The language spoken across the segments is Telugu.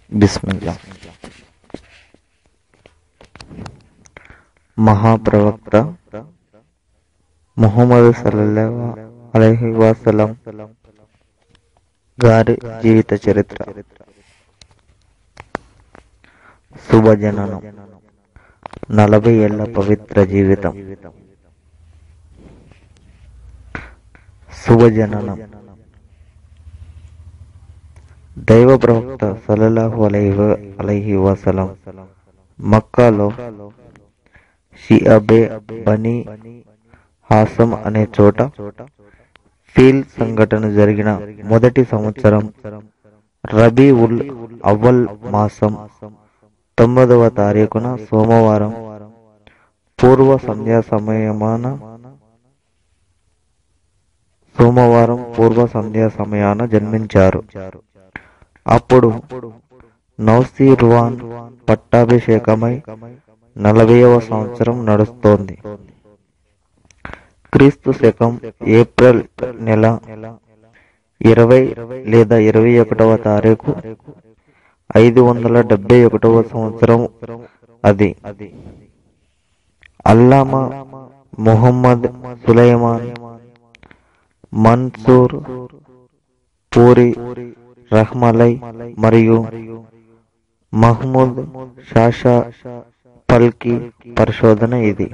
బిస్మిల్లా మహాప్రవక్త ముహమ్మద్ సల్లల్లాహు అలైహి వసల్లం గారి జీవిత చరిత్ర శుభజననం నలభై ఏళ్ల పవిత్ర జీవితం శుభజననం దైవ ప్రవక్త సల్లల్లాహు అలైహి అలైహి వసలం మక్కాలో షిఅబే బనీ హాసం అనే చోట ఫీల్ సంఘటన జరిగిన మొదటి సంవత్సరం రబీ ఉల్ అవ్వల్ మాసం తొమ్మిదవ తారీఖున సోమవారం పూర్వ సంధ్యా సమయమాన సోమవారం పూర్వ సంధ్యా సమయాన జన్మించారు అప్పుడు నౌసీర్వాన్ పట్టాభిషేకమై నలభైవ సంవత్సరం నడుస్తోంది క్రీస్తు శకం ఏప్రిల్ నెల ఇరవై లేదా ఇరవై ఒకటవ తారీఖు ఐదు వందల డెబ్బై ఒకటవ సంవత్సరం అది అల్లామా ముహమ్మద్ సులైమాన్ మన్సూర్ పూరి రహ్మలై మరియు మహ్మూద్ షాషా పల్కి పరిశోధన ఇది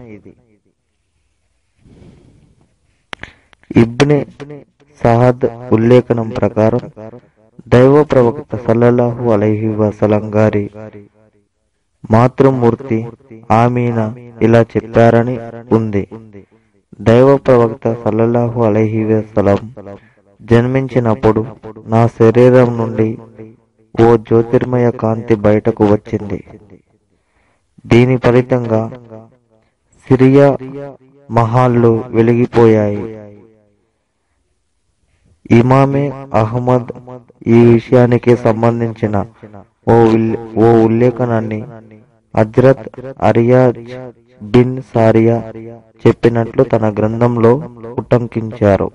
ఇబ్నే సహద్ ఉల్లేఖనం ప్రకారం దైవ ప్రవక్త సల్లల్లాహు అలైహి వసలం గారి మాతృమూర్తి ఆమీనా ఇలా చెప్పారని ఉంది దైవ ప్రవక్త సల్లల్లాహు అలైహి వసలం జన్మించినప్పుడు నా శరీరం నుండి ఓ జ్యోతిర్మయ కాంతి బయటకు వచ్చింది దీని ఫలితంగా సిరియా మహాళ్ళు వెలిగిపోయాయి ఇమామే అహ్మద్ ఈ విషయానికి సంబంధించిన ఓ ఉల్- ఓ ఉల్లేఖనాన్ని హజ్రత్ అరియాజ్ బిన్ సారియా చెప్పినట్లు తన గ్రంథంలో ఉటంకించారు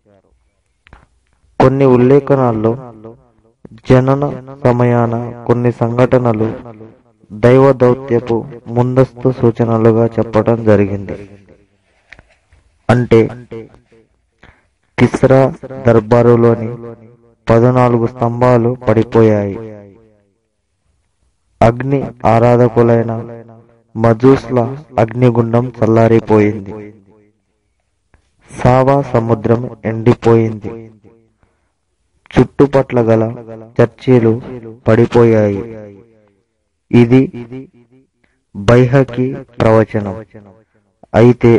కొన్ని ఉల్లేఖనాల్లో జనన సమయాన కొన్ని సంఘటనలు దైవ దౌత్యపు ముందస్తు సూచనలుగా చెప్పడం జరిగింది అంటే కిస్రా దర్బారులోని పద్నాలుగు స్తంభాలు పడిపోయాయి అగ్ని ఆరాధకులైన మజూస్ల అగ్నిగుండం చల్లారిపోయింది సావా సముద్రం ఎండిపోయింది చుట్టుపట్ల గల చర్చీలు పడిపోయాయి ఇది బైహకి ప్రవచనం అయితే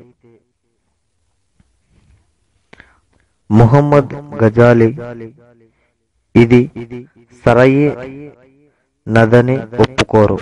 ముహమ్మద్ గజాలి ఇది సరయి నదని ఒప్పుకోరు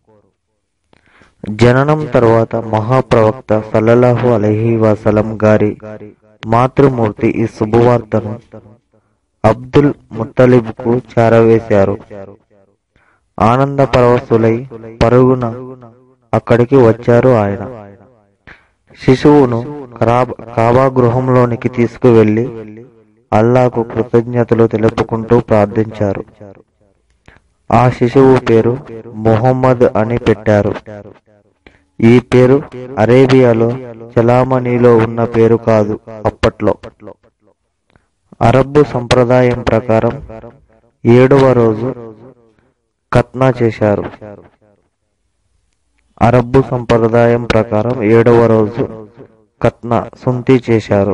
జననం తర్వాత మహాప్రవక్త సల్లల్లాహు అలైహి వసలం గారి మాతృమూర్తి ఈ శుభవార్తను అబ్దుల్ ముత్తలిబ్ కు చేరవేశారు ఆనంద పరవశులై పరుగున అక్కడికి వచ్చారు ఆయన శిశువును ఖరాబ్ కాబా గృహంలోనికి తీసుకువెళ్లి అల్లాకు కృతజ్ఞతలు తెలుపుకుంటూ ప్రార్థించారు ఆ శిశువు పేరు ముహమ్మద్ అని పెట్టారు ఈ పేరు అరేబియాలో చలామణిలో ఉన్న పేరు కాదు అప్పట్లో అరబ్బు సంప్రదాయం ప్రకారం ఏడవ రోజు కత్నా చేశారు అరబ్బు సంప్రదాయం ప్రకారం ఏడవ రోజు కత్నా సుంతి చేశారు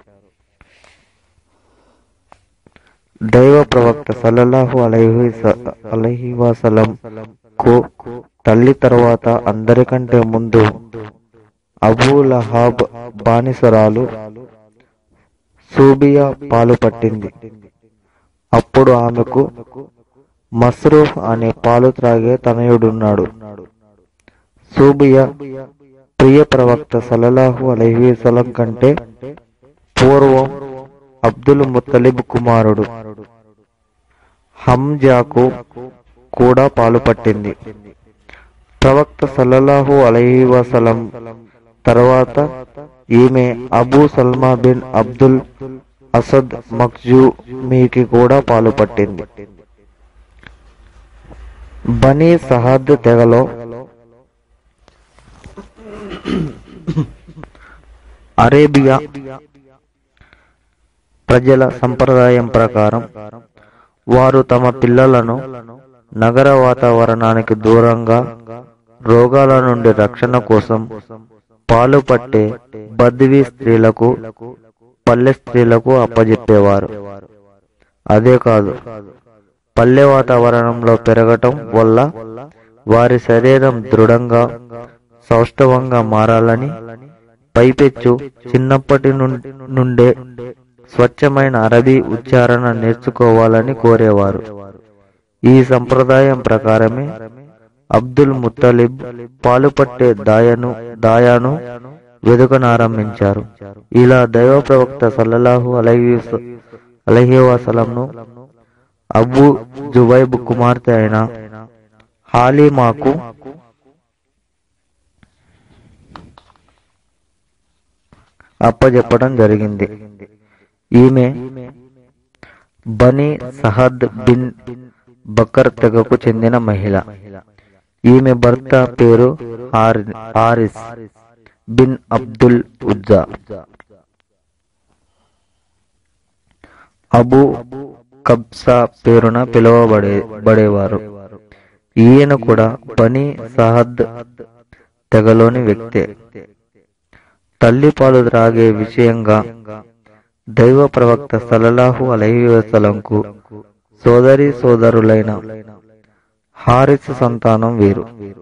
దైవ ప్రవక్త సల్లల్లాహు అలైహి స- అలైహి వసలం కు తల్లి తర్వాత అందరికంటే ముందు అబూ లహాబ్ బానిసరాలు సూబియా పాలు పట్టింది అప్పుడు ఆమెకు మస్రూఫ్ అనే పాలు త్రాగే తనయుడున్నాడు సూబియా ప్రియ ప్రవక్త సల్లల్లాహు అలైహి వసల్లం కంటే పూర్వం అబ్దుల్ ముత్తలిబ్ కుమారుడు హంజాకు కూడా పాలు పట్టింది ప్రవక్త సల్లల్లాహు అలైహి వసలం తర్వాత ఈమె Abu Salma bin Abdul Asad మఖ్జూమీకి కూడా పాలు పట్టింది బనీ సహద్ తెగలో అరేబియా ప్రజల సంప్రదాయం ప్రకారం వారు తమ పిల్లలను నగర వాతావరణానికి దూరంగా రోగాల నుండి రక్షణ కోసం పాలు పట్టే బద్వీ స్త్రీలకు పల్లె స్త్రీలకు అప్పజెప్పేవారు అదే కాదు పల్లె వాతావరణంలో పెరగటం వల్ల వారి శరీరం దృఢంగా సౌష్ఠవంగా మారాలని పైపెచ్చు చిన్నప్పటి నుం- నుండే స్వచ్ఛమైన అరబీ ఉచ్చారణ నేర్చుకోవాలని కోరేవారు ఈ సంప్రదాయం ప్రకారమే అబ్దుల్ ముత్తలిబ్ పాలు పట్టే దాయను దాయాను వెదుకనారంభించారు ఇలా దైవ ప్రవక్త సల్లల్లాహు అలైహి వస- అలైహి వసలంను అబూ జుబైబ్ కుమార్తె అయిన హాలీమాకు అప్పజెప్పడం జరిగింది ఈమె బనీ సహద్ బిన్ బకర్ తెగకు చెందిన మహిళ ఈమె భర్త పేరు హారి- Haris bin Abdul Uzza Abu Kabsha పేరున పిలువబడే బడేవారు ఈయన కూడా బనీ సహద్ తెగలోని వ్యక్తే తల్లి పాలు త్రాగే విషయంగా దైవ ప్రవక్త సలలాహు అలైహి వసలంకు సోదరి సోదరులైన హారిస్ సంతానం వీరు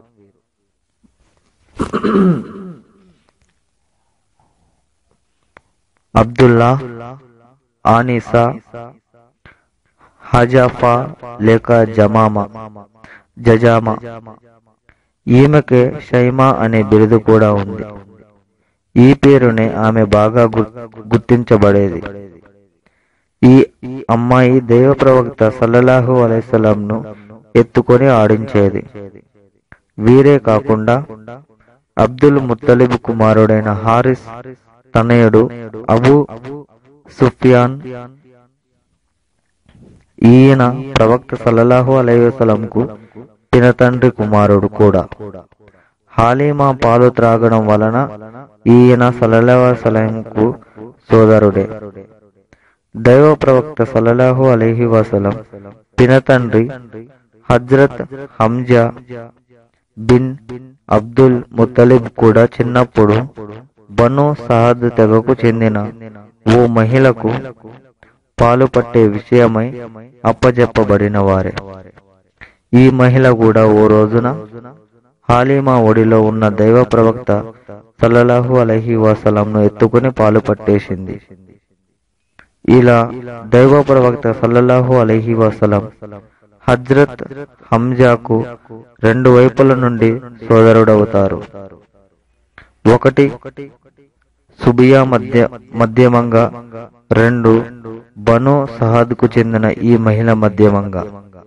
అబ్దుల్లా ఆనిసా హజాఫా లేక జమామా జజామా ఈమెకే షైమా అనే బిరుదు కూడా ఉంది ఈ పేరునే ఆమె బాగా గు- గుర్తించబడేది ఈ అమ్మాయి దైవ ప్రవక్త సల్లల్లాహు అలైస్లంను ఎత్తుకొని ఆడించేది వీరే కాకుండా అబ్దుల్ ముత్తలిబ్ కుమారుడైన హారిస్ తనయుడు అబు సుఫియాన్ ఈయన ప్రవక్త సల్లల్లాహు అలైవసలంకు పినతండ్రి కుమారుడు కూడా హాలీమా పాలు త్రాగడం వలన ఈయన సల్లల్లాహు సోదరుడే దైవ ప్రవక్త సల్లల్లాహు అలైహి వసలం పినతండ్రి హజ్రత్ హంజా బిన్ అబ్దుల్ ముత్తలిబ్ కూడా చిన్నప్పుడు బను సహద్ తెగకు చెందిన ఓ మహిళకు పాలు పట్టే విషయమై అప్పజెప్పబడిన వారే ఈ మహిళ కూడా ఓ రోజున హాలీమా ఒడిలో ఉన్న దైవ ప్రవక్త సల్లల్లాహు అలైహి వసలంను ఎత్తుకుని పాలు పట్టేసింది ఇలా దైవ ప్రవక్త సల్లల్లాహు అలైహి వసలం హజ్రత్ హంజాకు రెండు వైపుల నుండి సోదరుడవుతారు ఒకటి సుబియా మధ్య మధ్యమంగా రెండు బను సహాద్కు చెందిన ఈ మహిళ మధ్యమంగా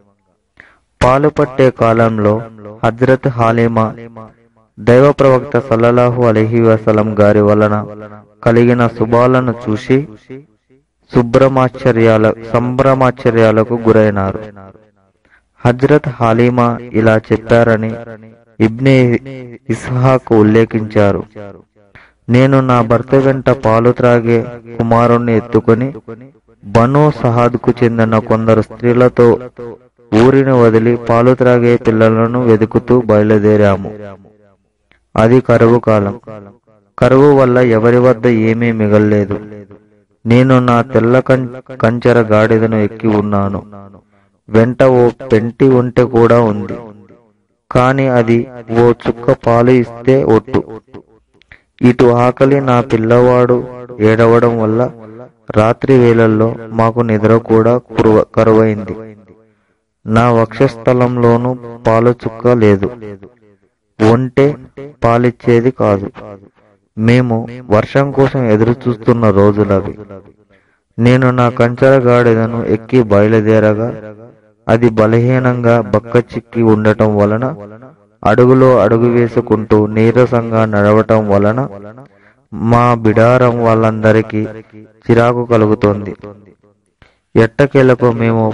పాలు పట్టే కాలంలో హజ్రత్ హాలిమా దైవ ప్రవక్త సల్లల్లాహు అలైహి వసలం గారి వలన కలిగిన శుభాలను చూసి శుభ్రమాశ్చర్యాల సంభ్రమాశ్చర్యాలకు గురైనారు హజ్రత్ హాలిమా ఇలా చెప్పారని ఇబ్నే ఇస్హాక్ ఉల్లేఖించారు నేను నా భర్త వెంట పాలు త్రాగే కుమారుణ్ణి ఎత్తుకొని బను సహాద్కు చెందిన కొందరు స్త్రీలతో ఊరిని వదిలి పాలు త్రాగే పిల్లలను వెతుకుతూ బయలుదేరాము అది కరువు కాలం కరువు వల్ల ఎవరి వద్ద ఏమీ మిగల్లేదు నేను నా తెల్ల కం- కంచెర గాడిదను ఎక్కి ఉన్నాను వెంట ఓ పెంటి ఒంటె కూడా ఉంది కాని అది ఓ చుక్క పాలు ఇస్తే ఒట్టు ఇటు ఆకలి నా పిల్లవాడు ఏడవడం వల్ల రాత్రి వేళల్లో మాకు నిద్ర కూడా కురువ కరువైంది నా వక్షస్థలంలోనూ పాలు చుక్క లేదు ఒంటె పాలిచ్చేది కాదు మేము వర్షం కోసం ఎదురు చూస్తున్న రోజులవి నేను నా కంచర గాడిదను ఎక్కి బయలుదేరగా అది బలహీనంగా బక్క చిక్కి ఉండటం వలన అడుగులో అడుగు వేసుకుంటూ నీరసంగా నడవటం వలన మా బిడారం వాళ్ళందరికీ చిరాకు కలుగుతోంది ఎట్టకేలకు మేము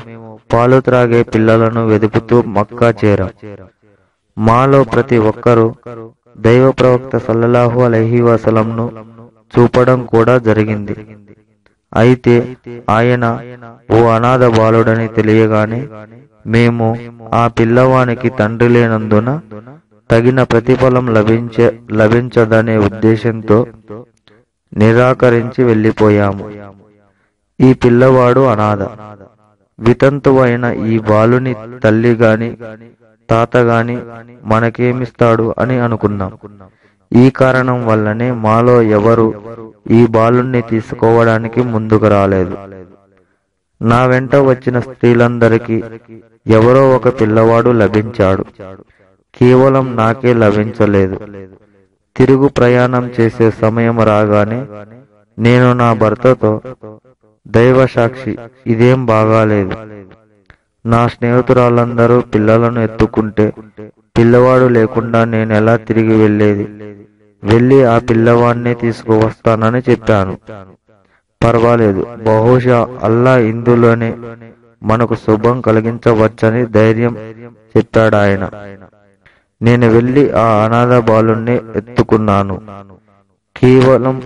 పాలు త్రాగే పిల్లలను వెదుకుతూ మక్కా చేరాం మాలో ప్రతి ఒక్కరూ దైవ ప్రవక్త సల్లల్లాహు అలైహి వసలంను చూపడం కూడా జరిగింది అయితే ఆయన ఓ అనాథ బాలుడని తెలియగానే మేము ఆ పిల్లవానికి తండ్రి లేనందున తగిన ప్రతిఫలం లభించ లభించదనే ఉద్దేశంతో నిరాకరించి వెళ్ళిపోయాము ఈ పిల్లవాడు అనాథ వితంతువైన ఈ బాలుని తల్లి గాని తాత గాని మనకేమిస్తాడు అని అనుకున్నాం ఈ కారణం వల్లనే మాలో ఎవరు ఈ బాలుణ్ణి తీసుకోవడానికి ముందుకు రాలేదు నా వెంట వచ్చిన స్త్రీలందరికీ ఎవరో ఒక పిల్లవాడు లభించాడు కేవలం నాకే లభించలేదు తిరుగు ప్రయాణం చేసే సమయం రాగానే నేను నా భర్తతో దైవ సాక్షి ఇదేం బాగాలేదు నా స్నేహితురాళ్ళందరూ పిల్లలను ఎత్తుకుంటే పిల్లవాడు లేకుండా నేను ఎలా తిరిగి వెళ్ళేది వెళ్ళి ఆ పిల్లవాడిని తీసుకువస్తానని చెప్పాను పర్వాలేదు బహుశా అల్లా ఇందులోనే మనకు శుభం కలిగించవచ్చని ధైర్యం చెప్పాడు ఆయన నేను వెళ్ళి ఆ అనాథ బాలుణ్ణి ఎత్తుకున్నాను కేవలం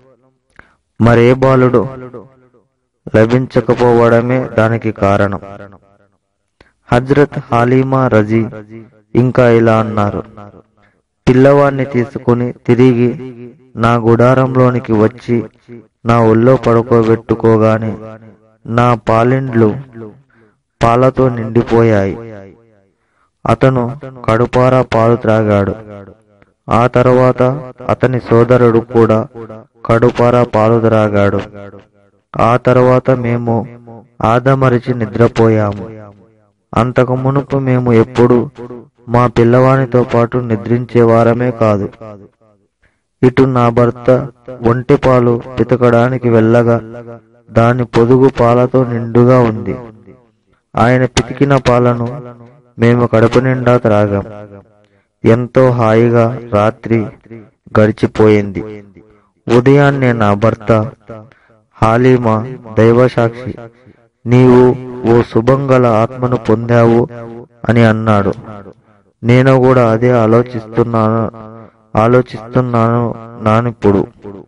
మరే బాలుడు లభించకపోవడమే దానికి కారణం హజ్రత్ హాలీమా రజీ ఇంకా ఇలా అన్నారు పిల్లవాడిని తీసుకుని తిరిగి నా గుడారంలోనికి వచ్చి నా ఒళ్ళో పడుకోబెట్టుకోగానే నా పాలిండ్లు పాలతో నిండిపోయాయి అతను కడుపారా పాలు త్రాగాడు ఆ తర్వాత అతని సోదరుడు కూడా కడుపారా పాలు త్రాగాడు ఆ తర్వాత మేము ఆదమరిచి నిద్రపోయాము అంతకు మునుపు మేము ఎప్పుడు మా పిల్లవానితో పాటు నిద్రించేవారమే కాదు ఇటు నా భర్త ఒంటి పాలు పితకడానికి వెళ్ళగా దాని పొదుగు పాలతో నిండుగా ఉంది ఆయన పితికిన పాలను మేము కడుపు నిండా త్రాగాం ఎంతో హాయిగా రాత్రి గడిచిపోయింది ఉదయాన్నే నా భర్త హాలీమా దైవసాక్షి నీవు ఓ శుభంగల ఆత్మను పొందావు అని అన్నాడు నేను కూడా అదే ఆలోచిస్తున్నాను ఆలోచిస్తున్నాను నానిప్పుడు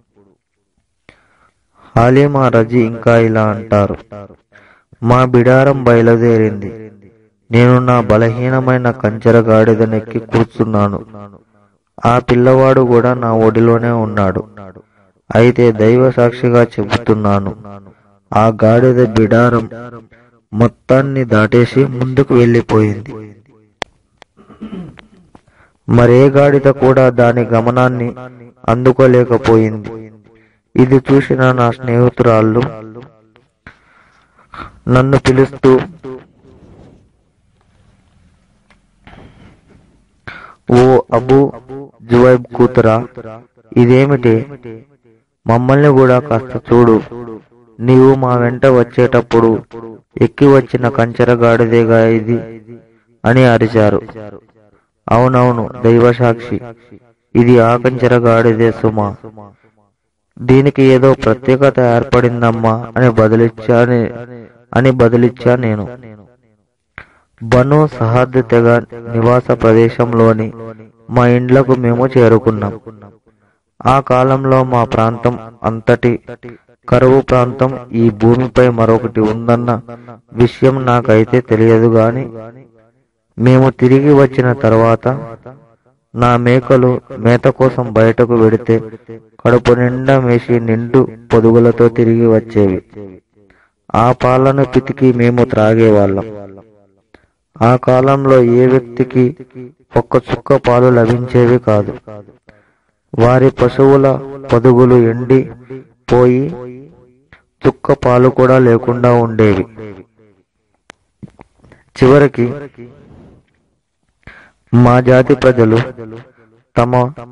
హాలీమా రజీ ఇంకా ఇలా అంటారు మా బిడారం బయలుదేరింది నేను నా బలహీనమైన కంచెర గాడిదనెక్కి కూర్చున్నాను ఆ పిల్లవాడు కూడా నా ఒడిలోనే ఉన్నాడు అయితే దైవ సాక్షిగా చెబుతున్నాను ఆ గాడిద బిడారం మొత్తాన్ని దాటేసి ముందుకు వెళ్ళిపోయింది మరే గాడిద కూడా దాని గమనాన్ని అందుకోలేకపోయింది ఇది చూసిన నా స్నేహితురాళ్ళు నన్ను పిలుస్తూ ఓ అబు జువైబ్ కూతురా ఇదేమిటి మమ్మల్ని కూడా కాస్త చూడు నీవు మా వెంట వచ్చేటప్పుడు ఎక్కి వచ్చిన కంచెర గాడిదేగా ఇది అని అరిచారు అవునవును దైవ సాక్షి ఇది ఆ కంచెర గాడిదే సుమా దీనికి ఏదో ప్రత్యేకత ఏర్పడిందమ్మా అని బదిలిచ్చా అని బదిలిచ్చా నేను బను సహద్ తెగ నివాస ప్రదేశంలోని మా ఇండ్లకు మేము చేరుకున్నాం ఆ కాలంలో మా ప్రాంతం అంతటి కరువు ప్రాంతం ఈ భూమిపై మరొకటి ఉందన్న విషయం నాకైతే తెలియదు గాని మేము తిరిగి వచ్చిన తర్వాత నా మేకలు మేత కోసం బయటకు వెడితే కడుపు నిండా మేసి నిండు పొదుగులతో తిరిగి వచ్చేవి ఆ పాలను పితికి మేము త్రాగేవాళ్ళం ఆ కాలంలో ఏ వ్యక్తికి ఒక్క చుక్క పాలు లభించేవి కాదు వారి పశువుల పొదుగులు ఎండి పోయి చుక్క పాలు కూడా లేకుండా ఉండేవి చివరికి మా జాతి ప్రజలు తమ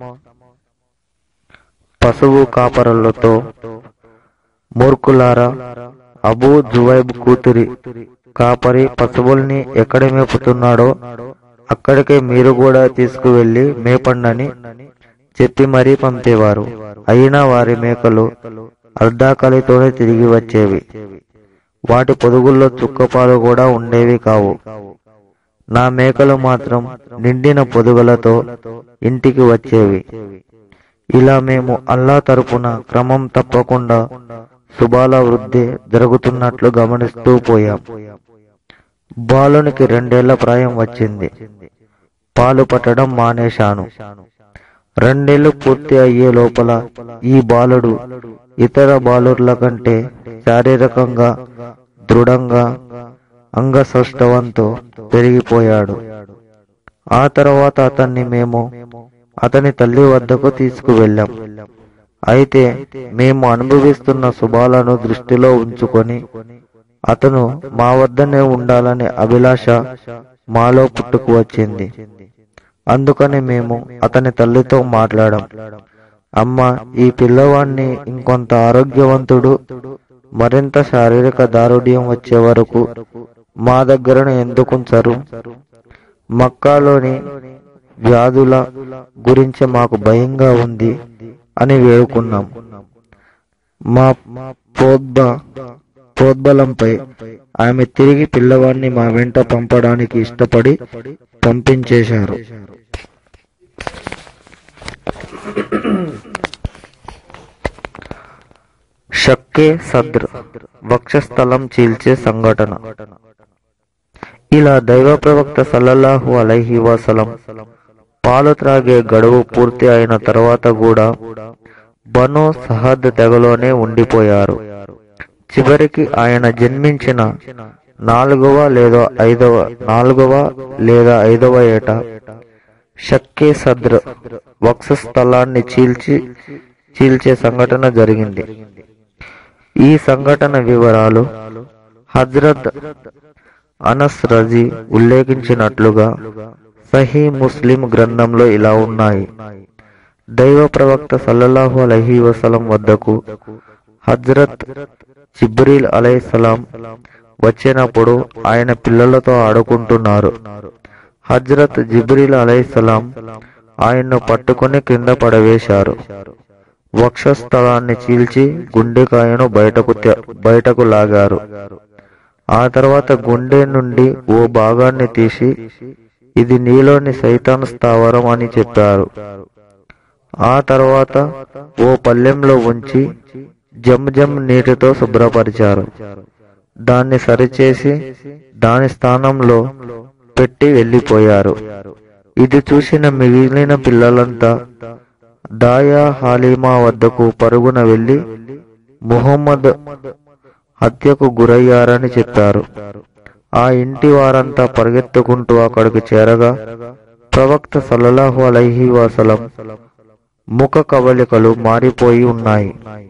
పశువు కాపరులతో మూర్ఖులారా అబూ జువైబ్ కూతురి కాపరి పశువుల్ని ఎక్కడ మేపుతున్నాడో అక్కడికే మీరు కూడా తీసుకువెళ్లి మేపండని చెప్పి మరీ పంపేవారు అయినా వారి మేకలు అర్ధాకలితోనే తిరిగి వచ్చేవి వాటి పొదుగుల్లో చుక్కపాలు కూడా ఉండేవి కావు నా మేకలు మాత్రం నిండిన పొదుగులతో ఇంటికి వచ్చేవి ఇలా మేము అల్లా తరపున క్రమం తప్పకుండా శుభాల వృద్ధి జరుగుతున్నట్లు గమనిస్తూ పోయాం బాలునికి రెండేళ్ల ప్రాయం వచ్చింది పాలు పట్టడం మానేశాను రెండేళ్లు పూర్తి అయ్యే లోపల ఈ బాలుడు ఇతర బాలుర్ల కంటే శారీరకంగా దృఢంగా అంగసౌష్ఠవంతో పెరిగిపోయాడు ఆ తర్వాత అతన్ని మేము అతని తల్లి వద్దకు తీసుకువెళ్ళాం అయితే మేము అనుభవిస్తున్న శుభాలను దృష్టిలో ఉంచుకొని అతను మా వద్దనే ఉండాలనే అభిలాష మాలో పుట్టుకు వచ్చింది అందుకని మేము అతని తల్లితో మాట్లాడాం అమ్మ ఈ పిల్లవాణ్ణి ఇంకొంత ఆరోగ్యవంతుడు మరింత శారీరక దారుఢ్యం వచ్చే వరకు మా దగ్గరను ఎందుకుంచరు మక్కాలోని వ్యాధుల గురించి మాకు భయంగా ఉంది అని వేడుకున్నాం మా ప్రోద్బ ప్రోద్బలంపై ఆమె తిరిగి పిల్లవాడిని మా వెంట పంపడానికి ఇష్టపడి పంపించేశారు షక్కే సద్ర్ వక్షస్థలం చీల్చే సంఘటన ఇలా దైవ ప్రవక్త సల్లల్లాహు అలైహి వసలం పాలు త్రాగే గడువు పూర్తి అయిన తర్వాత కూడా బను సహద్ తెగలోనే ఉండిపోయారు చివరికి ఆయన జన్మించిన నాలుగవ లేదా ఐదవ నాలుగవ లేదా ఐదవ ఏట షక్కే సద్ర్ వక్షస్థలాన్ని చీల్చి చీల్చే సంఘటన జరిగింది ఈ సంఘటన వివరాలు హజ్రత్ అనస్ రజీ ఉల్లేఖించినట్లుగా సహీ ముస్లిం గ్రంథంలో ఇలా ఉన్నాయి దైవ ప్రవక్త సల్లల్లాహు అలహీ వసలం వద్దకు హజ్రత్ జిబ్రీల్ అలైహిస్సలాం వచ్చినప్పుడు ఆయన పిల్లలతో ఆడుకుంటున్నారు హజ్రత్ జిబ్రీల్ అలైహిస్సలాం ఆయన్ను పట్టుకుని కింద పడవేశారు వక్షస్థలాన్ని చీల్చి గుండెకాయను బయటకు తె- బయటకు లాగారు ఆ తర్వాత గుండె నుండి ఓ భాగాన్ని తీసి ఇది నీలోని సైతాన్ స్థావరం అని చెప్పారు ఆ తర్వాత ఓ పల్లెంలో ఉంచి జమ్ జమ్ నీటితో శుభ్రపరిచారు దాన్ని సరిచేసి దాని స్థానంలో పెట్టి వెళ్ళిపోయారు ఇది చూసిన మిగిలిన పిల్లలంతా దాయా హాలీమా వద్దకు పరుగున వెళ్లి ముహమ్మద్ హత్యకు గురయ్యారని చెప్పారు ఆ ఇంటి వారంతా పరిగెత్తుకుంటూ అక్కడికి చేరగా ప్రవక్త సల్లల్లాహు అలైహి వసలం ముఖ కవలికలు మారిపోయి ఉన్నాయి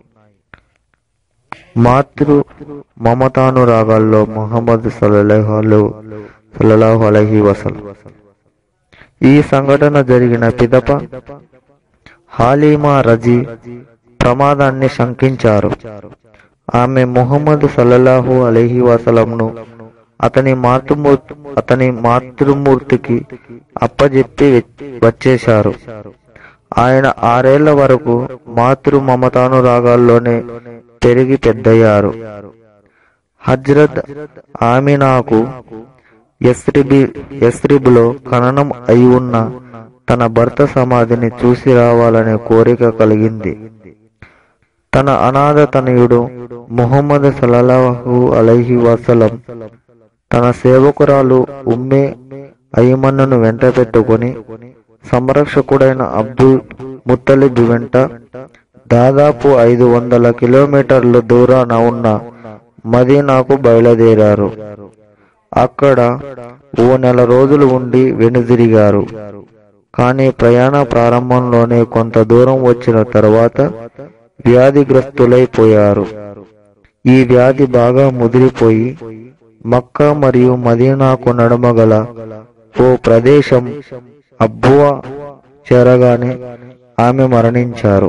మాతృ మమతానురాగాల్లో ముహమ్మద్ సల్లల్లాహు సల్లల్లాహు అలైహి వసలం ఈ సంఘటన జరిగిన పిదప హాలీమా రజీ ప్రమాదాన్ని శంకించారు ఆమె ముహమ్మద్ సల్లల్లాహు అలైహి వసలంను అతని మాతృమూర్తి అతని మాతృమూర్తికి అప్పజెప్పి వె- వచ్చేశారు ఆయన ఆరేళ్ల వరకు మాతృ మమతానురాగాల్లోనే పెరిగి పెద్దయ్యారు హజ్రత్ ఆమినాకు యస్రిబి యస్రిబులో ఖననం అయి ఉన్న తన భర్త సమాధిని చూసి రావాలనే కోరిక కలిగింది తన అనాథ తనయుడు ముహమ్మద్ సల్లల్లాహు అలైహి వసలం తన సేవకురాలు ఉమ్మే అయ్యమన్నును వెంట పెట్టుకుని సంరక్షకుడైన అబ్దుల్ ముత్తలిబ్ వెంట దాదాపు ఐదు వందల కిలోమీటర్ల దూరాన ఉన్న మదీనాకు బయలుదేరారు అక్కడ ఓ నెల రోజులు ఉండి వెనుదిరిగారు కానీ ప్రయాణ ప్రారంభంలోనే కొంత దూరం వచ్చిన తర్వాత వ్యాధిగ్రస్తులైపోయారు ఈ వ్యాధి బాగా ముదిరిపోయి మక్కా మరియు మదీనాకు నడుమ గల ఓ ప్రదేశం అబ్బువా చేరగానే ఆమె మరణించారు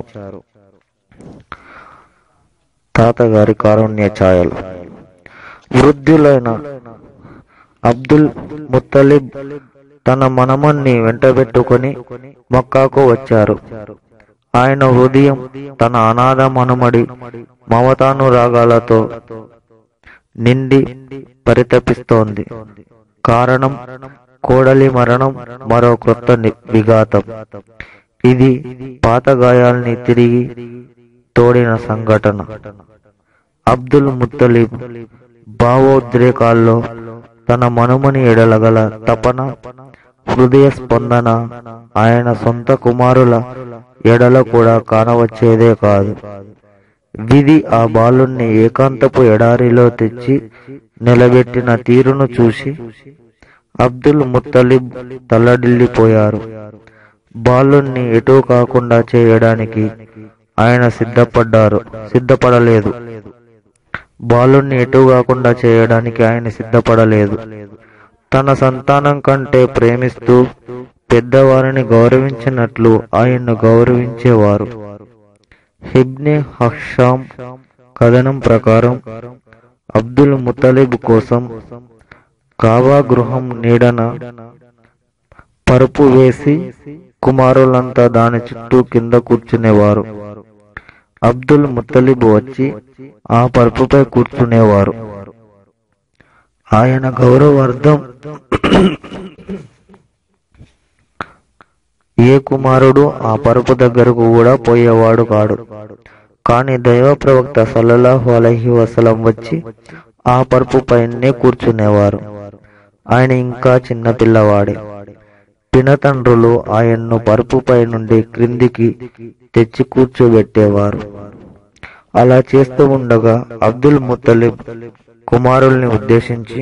తాతగారి కారుణ్య ఛాయలు వృద్ధులైన అబ్దుల్ ముత్తలిబ్ తన మనమన్ని వెంటబెట్టుకొని మక్కాకు వచ్చారు ఆయన హృదయం తన అనాథ మనుమడి మమతానురాగాలతో నిండి పరితపిస్తోంది కారణం కోడలి మరణం మరో కొత్త ని- విఘాతం ఇది పాత గాయాల్ని తిరిగి తోడిన సంఘటన అబ్దుల్ ముత్తలీబ్ భావోద్రేకాల్లో తన మనుమని ఎడలగల తపన హృదయ స్పందన ఆయన సొంత కుమారుల ఎడల కూడా కానవచ్చేదే కాదు విధి ఆ బాలుణ్ణి ఏకాంతపు ఎడారిలో తెచ్చి నిలబెట్టిన తీరును చూసి అబ్దుల్ ముత్తలిబ్ తల్లడిల్లిపోయారు బాలుణ్ణి ఎటూ కాకుండా చేయడానికి ఆయన సిద్ధపడ్డారు సిద్ధపడలేదు బాలుణ్ణి ఎటూ కాకుండా చేయడానికి ఆయన సిద్ధపడలేదు తన సంతానం కంటే ప్రేమిస్తూ పెద్దవారిని గౌరవించినట్లు ఆయన్ను గౌరవించేవారు హిబ్నే హషాం కథనం ప్రకారం అబ్దుల్ ముతలిబ్ కోసం కావా గృహం నీడన పరుపు వేసి కుమారులంతా దాని చుట్టూ కింద కూర్చునేవారు అబ్దుల్ ముత్తలిబ్ వచ్చి ఆ పరుపుపై కూర్చునేవారు ఆయన గౌరవార్థం ఏ కుమారుడు ఆ పరుపు దగ్గరకు కూడా పోయేవాడు కాడు కాని దైవ ప్రవక్త సల్లల్లాహు అలైహి వసలం వచ్చి ఆ పరుపు పైనే కూర్చునేవారు ఆయన ఇంకా చిన్న పిల్లవాడే పినతండ్రులు ఆయన్ను పరుపుపై నుండి క్రిందికి తెచ్చి కూర్చోబెట్టేవారు అలా చేస్తూ ఉండగా అబ్దుల్ ముత్తలిబ్ కుమారుల్ని ఉద్దేశించి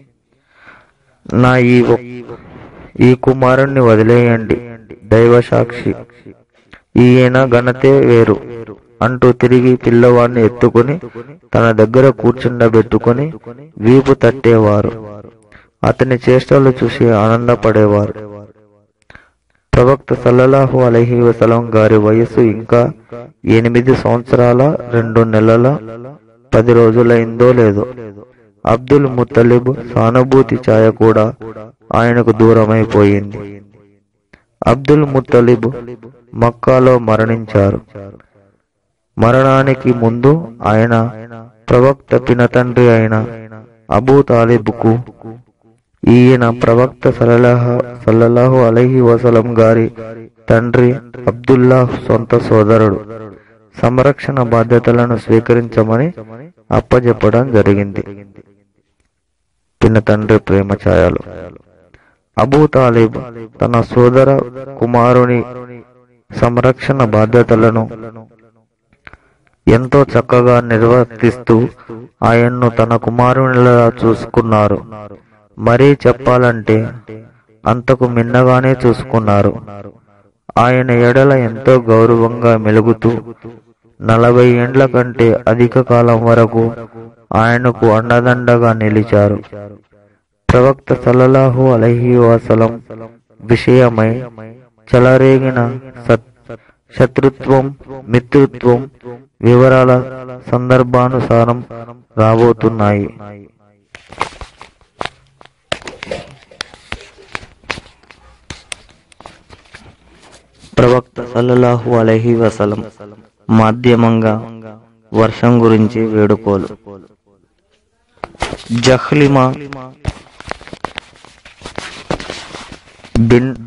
నా ఈ ఒ- ఈ కుమారుణ్ణి వదిలేయండి దైవ సాక్షి ఈయన ఘనతే వేరు అంటూ తిరిగి పిల్లవాడిని ఎత్తుకుని తన దగ్గర కూర్చుండబెట్టుకుని వీపు తట్టేవారు అతని చేష్టలు చూసి ఆనందపడేవారు ప్రవక్త సల్లల్లాహు అలైహి వసలం గారి వయస్సు ఇంకా ఎనిమిది సంవత్సరాల రెండు నెలల పది రోజులైందో లేదో అబ్దుల్ ముత్తలిబ్ సానుభూతి ఛాయ కూడా ఆయనకు దూరమైపోయింది అబ్దుల్ ముత్తలిబ్ మక్కాలో మరణించారు మరణానికి ముందు ఆయన ప్రవక్త పినతండ్రి అయిన అబూ తాలిబ్కు ఈయన ప్రవక్త సల్లల్లాహ సల్లల్లాహు అలైహి వసలం గారి తండ్రి అబ్దుల్లా సొంత సోదరుడు సంరక్షణ బాధ్యతలను స్వీకరించమని అప్పజెప్పడం జరిగింది పిన్న తండ్రి ప్రేమ ఛాయలు అబూ తాలిబ్ తన సోదర కుమారుని సంరక్షణ బాధ్యతలను ఎంతో చక్కగా నిర్వర్తిస్తూ ఆయన్ను తన కుమారునిలా చూసుకున్నారు మరీ చెప్పాలంటే అంతకు మిన్నగానే చూసుకున్నారు ఆయన ఎడల ఎంతో గౌరవంగా మెలుగుతూ నలభై ఏండ్ల కంటే అధిక కాలం వరకు ఆయనకు అండదండగా నిలిచారు ప్రవక్త సల్లల్లాహు అలైహి వసలం విషయమై చెలరేగిన సత్ శత్రుత్వం మిత్రుత్వం వివరాల సందర్భానుసారం రాబోతున్నాయి ప్రవక్త సల్లల్లాహు అలైహి వసలం మాధ్యమంగా వర్షం గురించి వేడుకోలు జహ్లిమా బిన్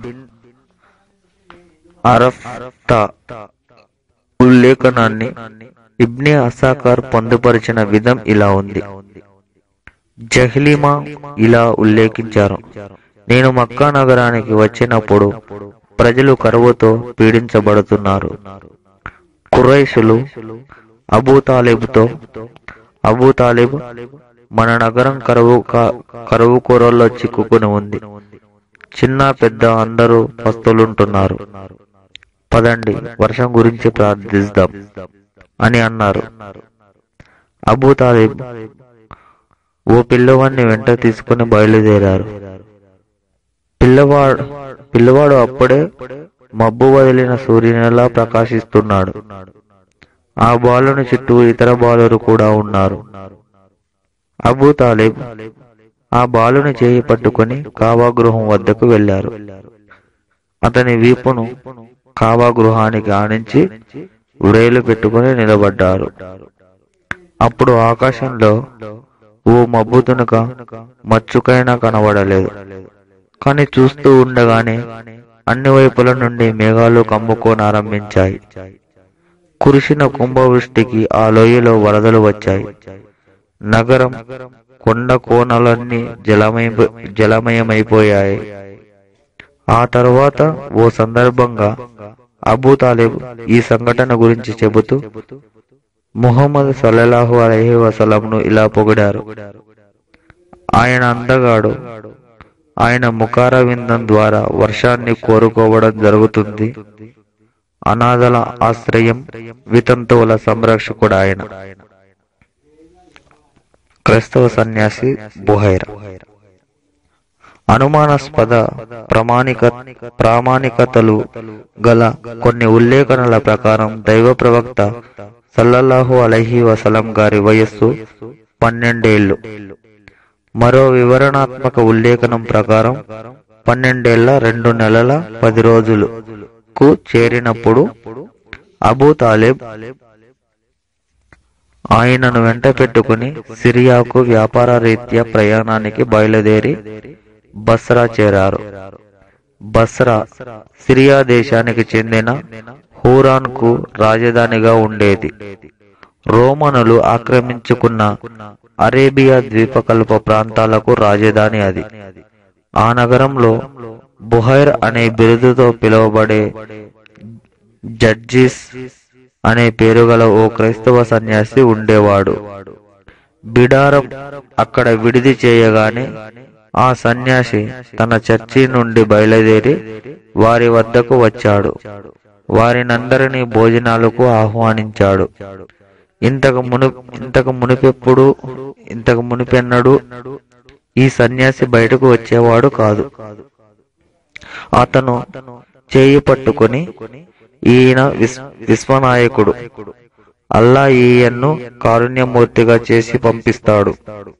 అరఫ్తా ఉల్లేఖనాన్ని ఇబ్నే అసాకార్ పొందుపరిచిన విధం ఇలా ఉంది జహ్లిమా ఇలా ఉల్లేఖించారు నేను మక్కా నగరానికి వచ్చినప్పుడు ప్రజలు కరువుతో పీడించబడుతున్నారు కురైషులు అబూ తాలిబ్తో అబూ తాలిబ్ మన నగరం కరువు కా- కరువు కూరల్లో చిక్కుకుని ఉంది చిన్న పెద్ద అందరూ పస్తులుంటున్నారు పదండి వర్షం గురించి ప్రార్థిస్తాం అని అన్నారు అబూ తాలిబ్ ఓ పిల్లవాడిని వెంట తీసుకుని బయలుదేరారు పిల్లవాడు పిల్లవాడు అప్పుడే మబ్బు వదిలిన సూర్యునిలా ప్రకాశిస్తున్నాడు ఆ బాలుని చుట్టూ ఇతర బాలురు కూడా ఉన్నారు అబూ తాలిబ్ ఆ బాలుని చేయి పట్టుకుని కావా గృహం వద్దకు వెళ్లారు అతని వీపును కావా గృహానికి ఆనించి ఉడేలు పెట్టుకుని నిలబడ్డారు అప్పుడు ఆకాశంలో ఓ మబ్బు తునక మచ్చుకైనా కనబడలేదు కాని చూస్తూ ఉండగానే అన్ని వైపుల నుండి మేఘాలు కమ్ముకోనారంభించాయి కురిసిన కుంభవృష్టికి ఆ లోయలో వరదలు వచ్చాయి నగరం కొండ కోణలన్నీ జలమయ జలమయమైపోయాయి ఆ తర్వాత ఓ సందర్భంగా అబూ తాలిబ్ ఈ సంఘటన గురించి చెబుతూ ముహమ్మద్ సల్లల్లాహు అలైహి వసలంను ఇలా పొగిడారు ఆయన అందగాడు ఆయన ముఖార విందం ద్వారా వర్షాన్ని కోరుకోవడం జరుగుతుంది అనాథల ఆశ్రయం వితంతువుల సంరక్షకుడు ఆయన క్రైస్తవ సన్యాసి బుహైరా అనుమానాస్పద ప్రామాణిక ప్రామాణికతలు గల కొన్ని ఉల్లేఖనల ప్రకారం దైవ ప్రవక్త సల్లల్లాహు అలైహి వసలం గారి వయస్సు పన్నెండేళ్లు మరో వివరణాత్మక ఉల్లేఖనం ప్రకారం పన్నెండేళ్ల రెండు నెలల పది రోజులకు చేరినప్పుడు అబూ తాలిబ్ ఆయనను వెంట పెట్టుకుని సిరియాకు వ్యాపార రీత్యా ప్రయాణానికి బయలుదేరి బస్రా చేరారు బస్రా సిరియా దేశానికి చెందిన హూరాన్ కు రాజధానిగా ఉండేది రోమనులు ఆక్రమించుకున్న అరేబియా ద్వీపకల్ప ప్రాంతాలకు రాజధాని అది ఆ నగరంలో బుహైర్ అనే బిరుదుతో పిలువబడే జడ్జిస్ అనే పేరు గల ఓ క్రైస్తవ సన్యాసి ఉండేవాడు బిడారం అక్కడ విడిది చేయగానే ఆ సన్యాసి తన చర్చి నుండి బయలుదేరి వారి వద్దకు వచ్చాడు వారినందరినీ భోజనాలకు ఆహ్వానించాడు ఇంతకు మును ఇంతకు మునిపెప్పుడు ఇంతకు మునిపెన్నడు ఈ సన్యాసి బయటకు వచ్చేవాడు కాదు అతను చేయి పట్టుకొని ఈయన విస్ విశ్వనాయకుడు అల్లా ఈయన్ను కారుణ్యమూర్తిగా చేసి పంపిస్తాడు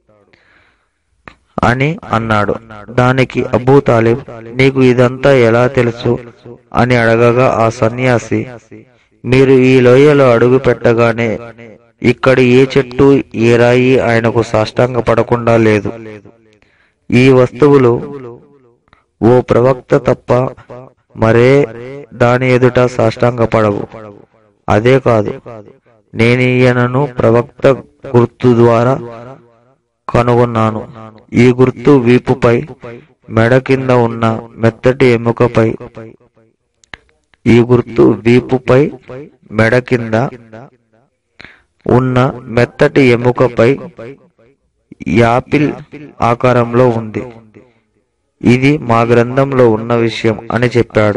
అని అన్నాడు దానికి అబూ తాలిబ్ నీకు ఇదంతా ఎలా తెలుసు అని అడగగా ఆ సన్యాసి మీరు ఈ లోయలో అడుగు పెట్టగానే ఇక్కడ ఏ చెట్టు ఏ రాయి ఆయనకు సాష్టాంగ పడకుండా లేదు ఈ వస్తువులు ఓ ప్రవక్త తప్ప మరే దాని ఎదుట సాష్టాంగపడవు అదే కాదు నేను ఈయనను ప్రవక్త గుర్తు ద్వారా కనుగొన్నాను ఈ గుర్తు వీపుపై మెడ కింద ఉన్న మెత్తటి ఎముకపై ఈ గుర్తు వీపుపై మెడ కింద ఉన్న మెత్తటి ఎముకపై యాపిల్ ఆకారంలో ఉంది ఇది మా గ్రంథంలో ఉన్న విషయం అని చెప్పాడు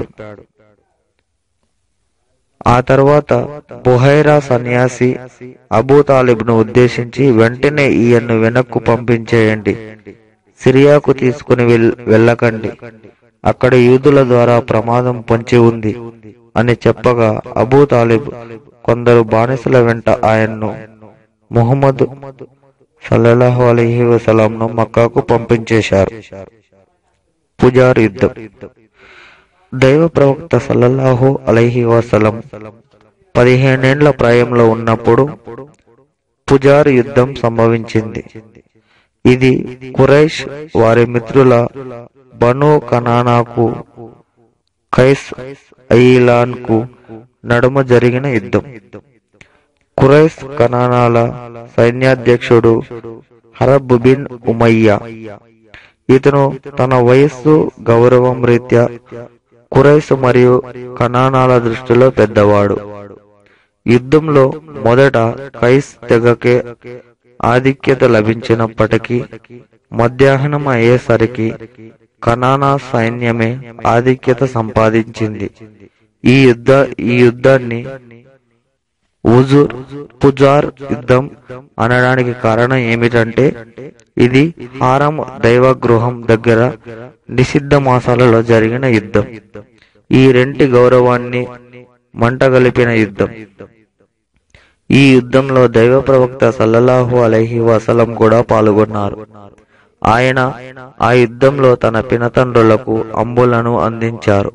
ఆ తర్వాత బుహైరా సన్యాసి అబూ తాలిబ్ను ఉద్దేశించి వెంటనే ఈయన్ను వెనక్కు పంపించేయండి సిరియాకు తీసుకుని వెల్- వెళ్ళకండి అక్కడ యూదుల ద్వారా ప్రమాదం పొంచి ఉంది అని చెప్పగా అబూ తాలిబ్ కొందరు బానిసల వెంట ఆయన్ను ముహమ్మద్ సల్లల్లాహు అలైహి వసలంను మక్కాకు పంపించేశారు పుజార్ యుద్ధం దైవ ప్రవక్త సల్లల్లాహు అలైహి వసలం పదిహేనేండ్ల ప్రాయంలో ఉన్నప్పుడు పుజార్ యుద్ధం సంభవించింది ఇది కురైష్ వారి మిత్రుల బను కనానాకు కైస్ ఐలాన్ కు నడుమ జరిగిన యుద్ధం కురైస్ కనానాల సైన్యాధ్యక్షుడు హరబ్ బిన్ ఉమయ్య ఇతను తన వయస్సు గౌరవం రీత్యా కురైస్ మరియు కనానాల దృష్టిలో పెద్దవాడు యుద్ధంలో మొదట కైస్ తెగకే ఆధిక్యత లభించినప్పటికీ మధ్యాహ్నం అయ్యేసరికి కనానా సైన్యమే ఆధిక్యత సంపాదించింది ఈ యుద్ధ ఈ యుద్ధాన్ని ఉజుర్ పుజార్ యుద్ధం అనడానికి కారణం ఏమిటంటే ఇది హారం దైవ గృహం దగ్గర నిషిద్ధ మాసాలలో జరిగిన యుద్ధం ఈ రెంటి గౌరవాన్ని మంటగలిపిన యుద్ధం ఈ యుద్ధంలో దైవ ప్రవక్త సల్లల్లాహు అలైహి వసలం కూడా పాల్గొన్నారు ఆయన ఆ యుద్ధంలో తన పినతండ్రులకు అంబులను అందించారు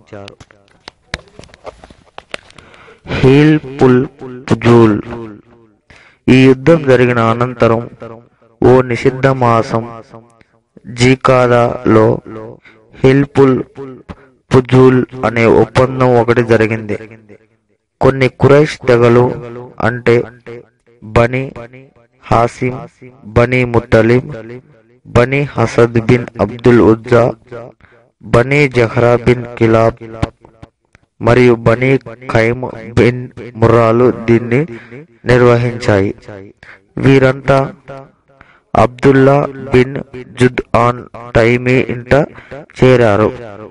హీల్ పుల్ పుజూల్ ఈ యుద్ధం జరిగిన అనంతరం ఓ నిషిద్ధ మాసం జీకాదాలో హిల్పుల్ పుజూల్ అనే ఒప్పందం ఒకటి జరిగింది కొన్ని కురైష్ తెగలు అంటే Bani Hashim Bani Muttalib Bani Asad bin Abdul Uzza Bani Zuhra bin Kilab మరియు బనీ ఖైమ్ బిన్ ముర్రాలు దీన్ని నిర్వహించాయి వీరంతా Abdullah bin Judan Taimi ఇంట చేరారు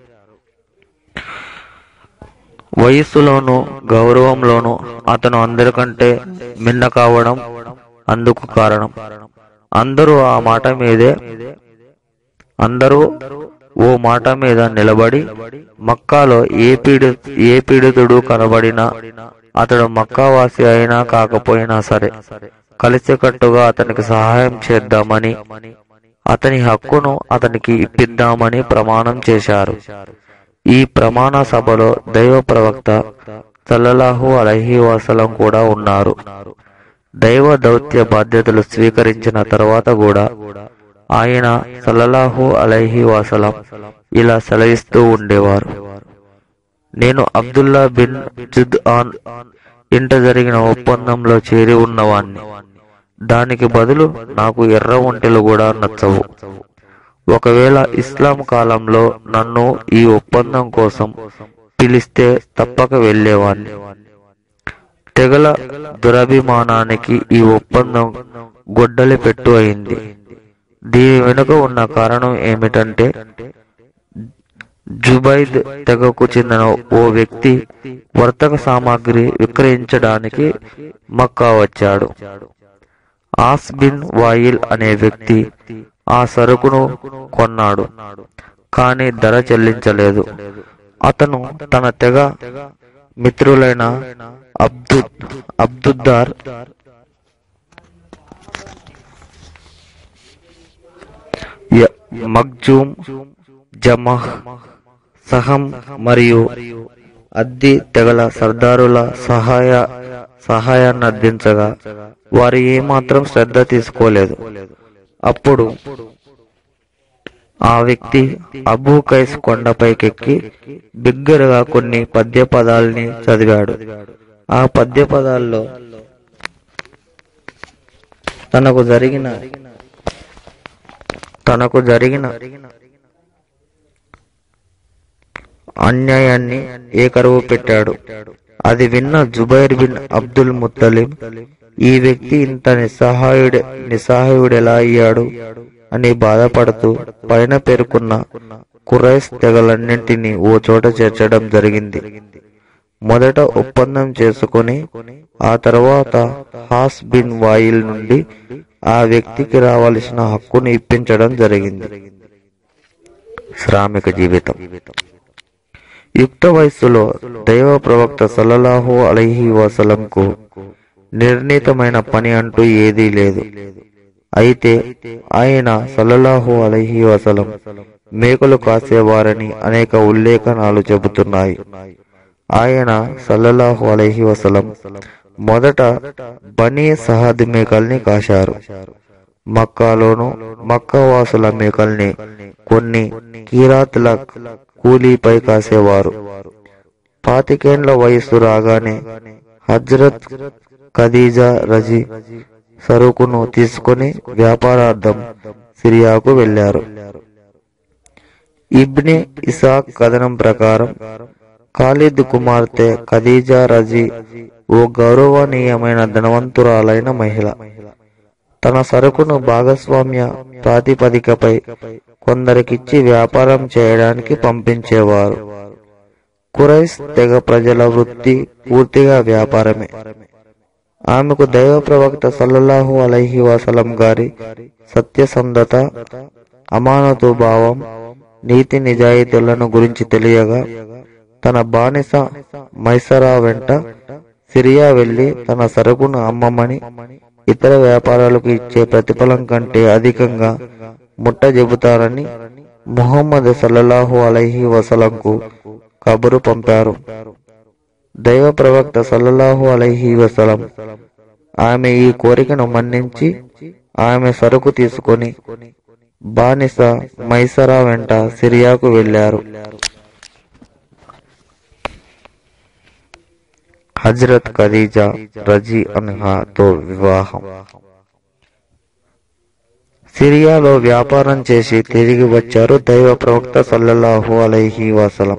వయస్సులోను గౌరవంలోను అతను అందరికంటే మిన్న కావడం అందుకు కారణం అందరూ ఆ మాట మీదే అందరూ ఓ మాట మీద నిలబడి మక్కాలో ఏ పీడి ఏ పీడితుడు కనబడినా అతడు మక్కావాసి అయినా కాకపోయినా సరే కలిసికట్టుగా అతనికి సహాయం చేద్దామని అతని హక్కును అతనికి ఇప్పిద్దామని ప్రమాణం చేశారు ఈ ప్రమాణ సభలో దైవ ప్రవక్త సల్లల్లాహు అలహి వసలం కూడా ఉన్నారు దైవ దౌత్య బాధ్యతలు స్వీకరించిన తర్వాత కూడా ఆయన సల్లల్లాహు అలైహి వసలం ఇలా సెలవిస్తూ ఉండేవారు నేను అబ్దుల్లా బిన్ జుద్ ఆన్ ఇంట జరిగిన ఒప్పందంలో చేరి ఉన్నవాణ్ణి దానికి బదులు నాకు ఎర్ర ఒంటెలు కూడా నచ్చవు ఒకవేళ ఇస్లాం కాలంలో నన్ను ఈ ఒప్పందం కోసం పిలిస్తే తప్పక వెళ్ళేవాణ్ణి తెగల దురభిమానానికి ఈ ఒప్పందం గొడ్డలి పెట్టు అయింది దీని వెనుక ఉన్న కారణం ఏమిటంటే జుబైద్ తెగకు చెందిన ఓ వ్యక్తి వర్తక సామాగ్రి విక్రయించడానికి మక్కా వచ్చాడు ఆస్ బిన్ వాయిల్ అనే వ్యక్తి ఆ సరుకును కొన్నాడు కానీ ధర చెల్లించలేదు అతను తన తెగ మిత్రులైన అబ్దు అబ్దుద్దార్ య- మగ్జూమ్ జమహ్ సహం మరియు అద్ది తెగల సర్దారుల సహాయ సహాయాన్ని అందించగా వారు ఏమాత్రం శ్రద్ధ తీసుకోలేదు అప్పుడు ఆ వ్యక్తి అబూ కైస్ కొండపైకెక్కి బిగ్గరగా కొన్ని పద్య పదాల్ని చదివాడు ఆ పద్య పదాల్లో తనకు జరిగిన తనకు జరిగిన అన్యాయాన్ని ఏకరువు పెట్టాడు అది విన్న జుబైర్ బిన్ అబ్దుల్ ముత్తలిం ఈ వ్యక్తి ఇంత నిస్సహాయుడు నిస్సహాయుడు ఎలా అయ్యాడు అని బాధపడుతూ పైన పేర్కొన్న కురైస్ తెగలన్నింటినీ ఓ చోట చేర్చడం జరిగింది మొదట ఒప్పందం చేసుకుని ఆ తర్వాత హాస్ బిన్ వాయిల్ నుండి ఆ వ్యక్తికి రావాల్సిన హక్కును ఇప్పించడం జరిగింది శ్రామిక జీవితం యుక్త వయస్సులో దైవ ప్రవక్త సల్లల్లాహు అలైహి వసలంకు నిర్ణీతమైన పని అంటూ ఏదీ లేదు అయితే ఆయన సల్లల్లాహు అలైహి వసలం మేకలు కాసేవారని అనేక ఉల్లేఖనాలు చెబుతున్నాయి ఆయన సల్లల్లాహు అలైహి వసలం మొదట బనీ సహద్ మేకల్ని కాశారు మక్కాలోను మక్కా వాసుల మేకల్ని కొన్ని కీరాతుల కూలీపై కాసేవారు పాతికేండ్ల వయస్సు రాగానే హజ్రత్ ఖదీజా రజీ సరుకును తీసుకుని వ్యాపారార్థం సిరియాకు వెళ్లారు ఇబ్ని ఇసాక్ కథనం ప్రకారం ఖాలిద్ కుమార్తె ఖదీజా రజీ ఓ గౌరవనీయమైన ధనవంతురాలైన మహిళ తన సరుకును భాగస్వామ్య ప్రాతిపదికపై కొందరికిచ్చి వ్యాపారం చేయడానికి పంపించేవారు కురైస్ తెగ ప్రజల వృత్తి పూర్తిగా వ్యాపారమే ఆమెకు దైవ ప్రవక్త సల్లల్లాహు అలైహి వసలం గారి సత్యసంధత అమానతు భావం నీతి నిజాయితీలను గురించి తెలియగా తన బానిస మైసరా వెంట సిరియా వెళ్లి తన సరుకును అమ్మమని ఇతర వ్యాపారాలకు ఇచ్చే ప్రతిఫలం కంటే అధికంగా ముట్ట చెబుతారని ముహమ్మద్ సల్లల్లాహు అలైహి వసలంకు కబురు పంపారు దైవ ప్రవక్త సల్లల్లాహు అలైహి వసలం ఆమె ఈ కోరికను మన్నించి ఆమె సరుకు తీసుకొని బానిస మైసరా వెంట సిరియాకు వెళ్లారు హజ్రత్ ఖదీజా రజీ అన్హాతో వివాహం సిరియాలో వ్యాపారం చేసి తిరిగి వచ్చారు దైవ ప్రవక్త సల్లల్లాహు అలైహి వసలం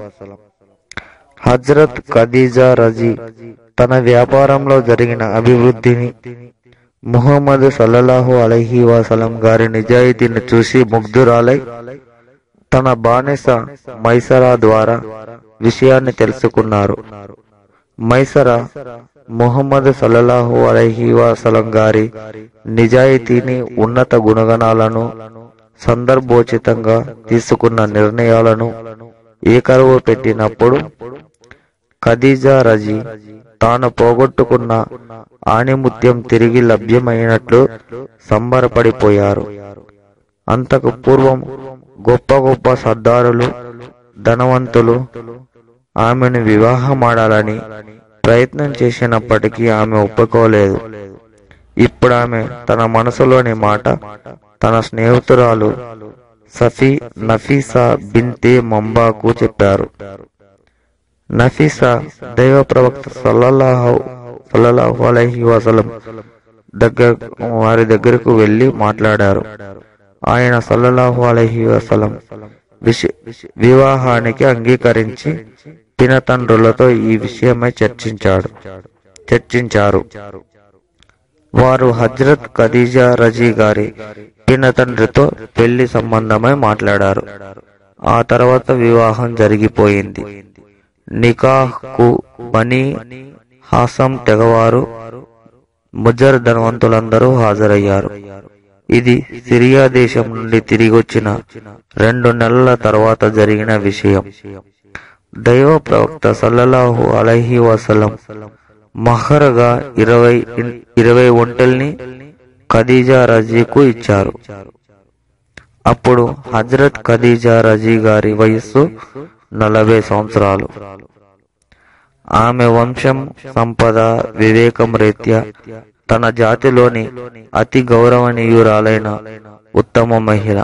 హజ్రత్ ఖదీజా రజీ తన వ్యాపారంలో జరిగిన అభివృద్ధిని ముహమ్మద్ సల్లల్లాహు అలైహి వసలం గారి నిజాయితీని చూసి ముగ్ధురాలై తన బానిస మైసరా ద్వారా విషయాన్ని తెలుసుకున్నారు మైసరా ముహమ్మద్ సల్లల్లాహు అలైహి వసలం గారి నిజాయితీని ఉన్నత గుణగణాలను సందర్భోచితంగా తీసుకున్న నిర్ణయాలను ఏకరువు పెట్టినప్పుడు ఖదీజా రజీ తాను పోగొట్టుకున్న ఆణిముత్యం తిరిగి లభ్యమైనట్లు సంబరపడిపోయారు అంతకు పూర్వం గొప్ప గొప్ప సర్దారులు ధనవంతులు ఆమెను వివాహమాడాలని ప్రయత్నం చేసినప్పటికీ ఆమె ఒప్పుకోలేదు ఇప్పుడు ఆమె తన మనసులోని మాట తన స్నేహితురాలు సఫీ నఫీసా బింతే మంబాకు చెప్పారు నఫీసా దైవ ప్రవక్త సల్లల్లాహు సల్లల్లాహు అలైహి వసలం దగ్గర వారి దగ్గరకు వెళ్లి మాట్లాడారు ఆయన సల్లల్లాహు అలైహి వసలం విష- వివాహానికి అంగీకరించి పినతండ్రులతో ఈ విషయమై చర్చించాడు చర్చించారు వారు హజ్రత్ ఖదీజా రజీ గారి పినతండ్రితో పెళ్లి సంబంధమై మాట్లాడారు ఆ తర్వాత వివాహం జరిగిపోయింది నికాహ్కు బనీ హాసం తెగవారు ముజర్ ధనవంతులందరూ హాజరయ్యారు ఇది సిరియా దేశం నుండి తిరిగి వచ్చిన రెండు నెలల తర్వాత జరిగిన విషయం దైవ ప్రవక్త సల్లల్లాహు అలైహి వసలం మహరగా ఇరవై ఇరవై ఒంటెల్ని ఖదీజా రజీకు ఇచ్చారు అప్పుడు హజరత్ ఖదీజా రజీ గారి వయస్సు నలభై సంవత్సరాలు ఆమె వంశం సంపద వివేకం రీత్యా తన జాతిలోని అతి గౌరవనీయురాలైన ఉత్తమ మహిళ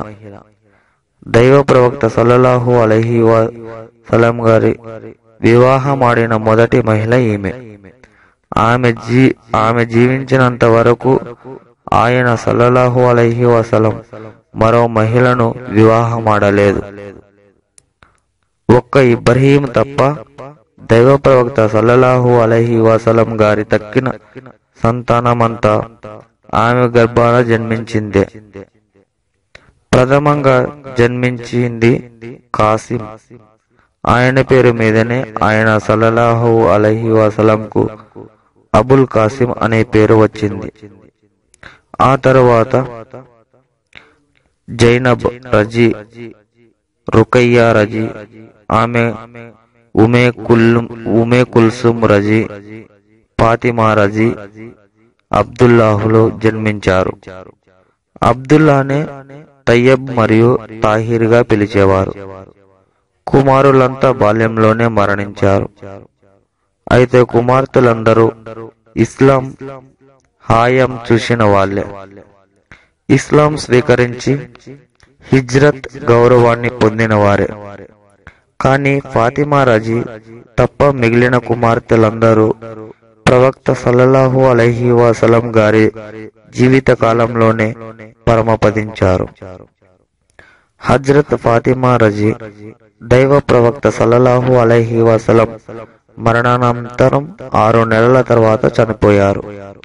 దైవ ప్రవక్త సల్లల్లాహు అలైహి సలం గారి వివాహమాడిన మొదటి మహిళ ఈమె ఆమె జీ ఆమె జీవించినంత వరకు ఆయన సల్లల్లాహు అలైహి వసలం మరో మహిళను వివాహమాడలేదు ఒక్క ఇబ్రహీం తప్ప దైవ ప్రవక్త సల్లల్లాహు అలైహి వసలం గారి తక్కిన సంతానమంతా ఆమె గర్భాన జన్మించిందే ప్రథమంగా జన్మించింది కాసిం ఆయన పేరు మీదనే ఆయన సల్లల్లాహు అలైహి వసలంకు అబుల్ కాసిం అనే పేరు వచ్చింది ఆ తరువాత జైనబ్ రజీ రుకయ్య రజీ ఆమె ఉమే కుల్లుం ఉమే కుల్సుమ్ రజీ ఫాతిమా రజీ అబ్దుల్లాహులో జన్మించారు అబ్దుల్లానే తయ్యబ్ మరియు తాహిర్ గా పిలిచేవారు కుమారులంతా బాల్యంలోనే మరణించారు అయితే కుమార్తెలందరూ ఇస్లాం హాయం చూసిన వాళ్ళే ఇస్లాం స్వీకరించి హిజ్రత్ గౌరవాన్ని పొందిన వారే కానీ ఫాతిమా రజీ తప్ప మిగిలిన కుమార్తెలందరూ ప్రవక్త సల్లల్లాహు అలైహి వసలం గారి జీవిత కాలంలోనే పరమపదించారు హజ్రత్ ఫాతిమా రజీ దైవ ప్రవక్త సల్లల్లాహు అలైహి వసలం మరణానంతరం ఆరు నెలల తర్వాత చనిపోయారు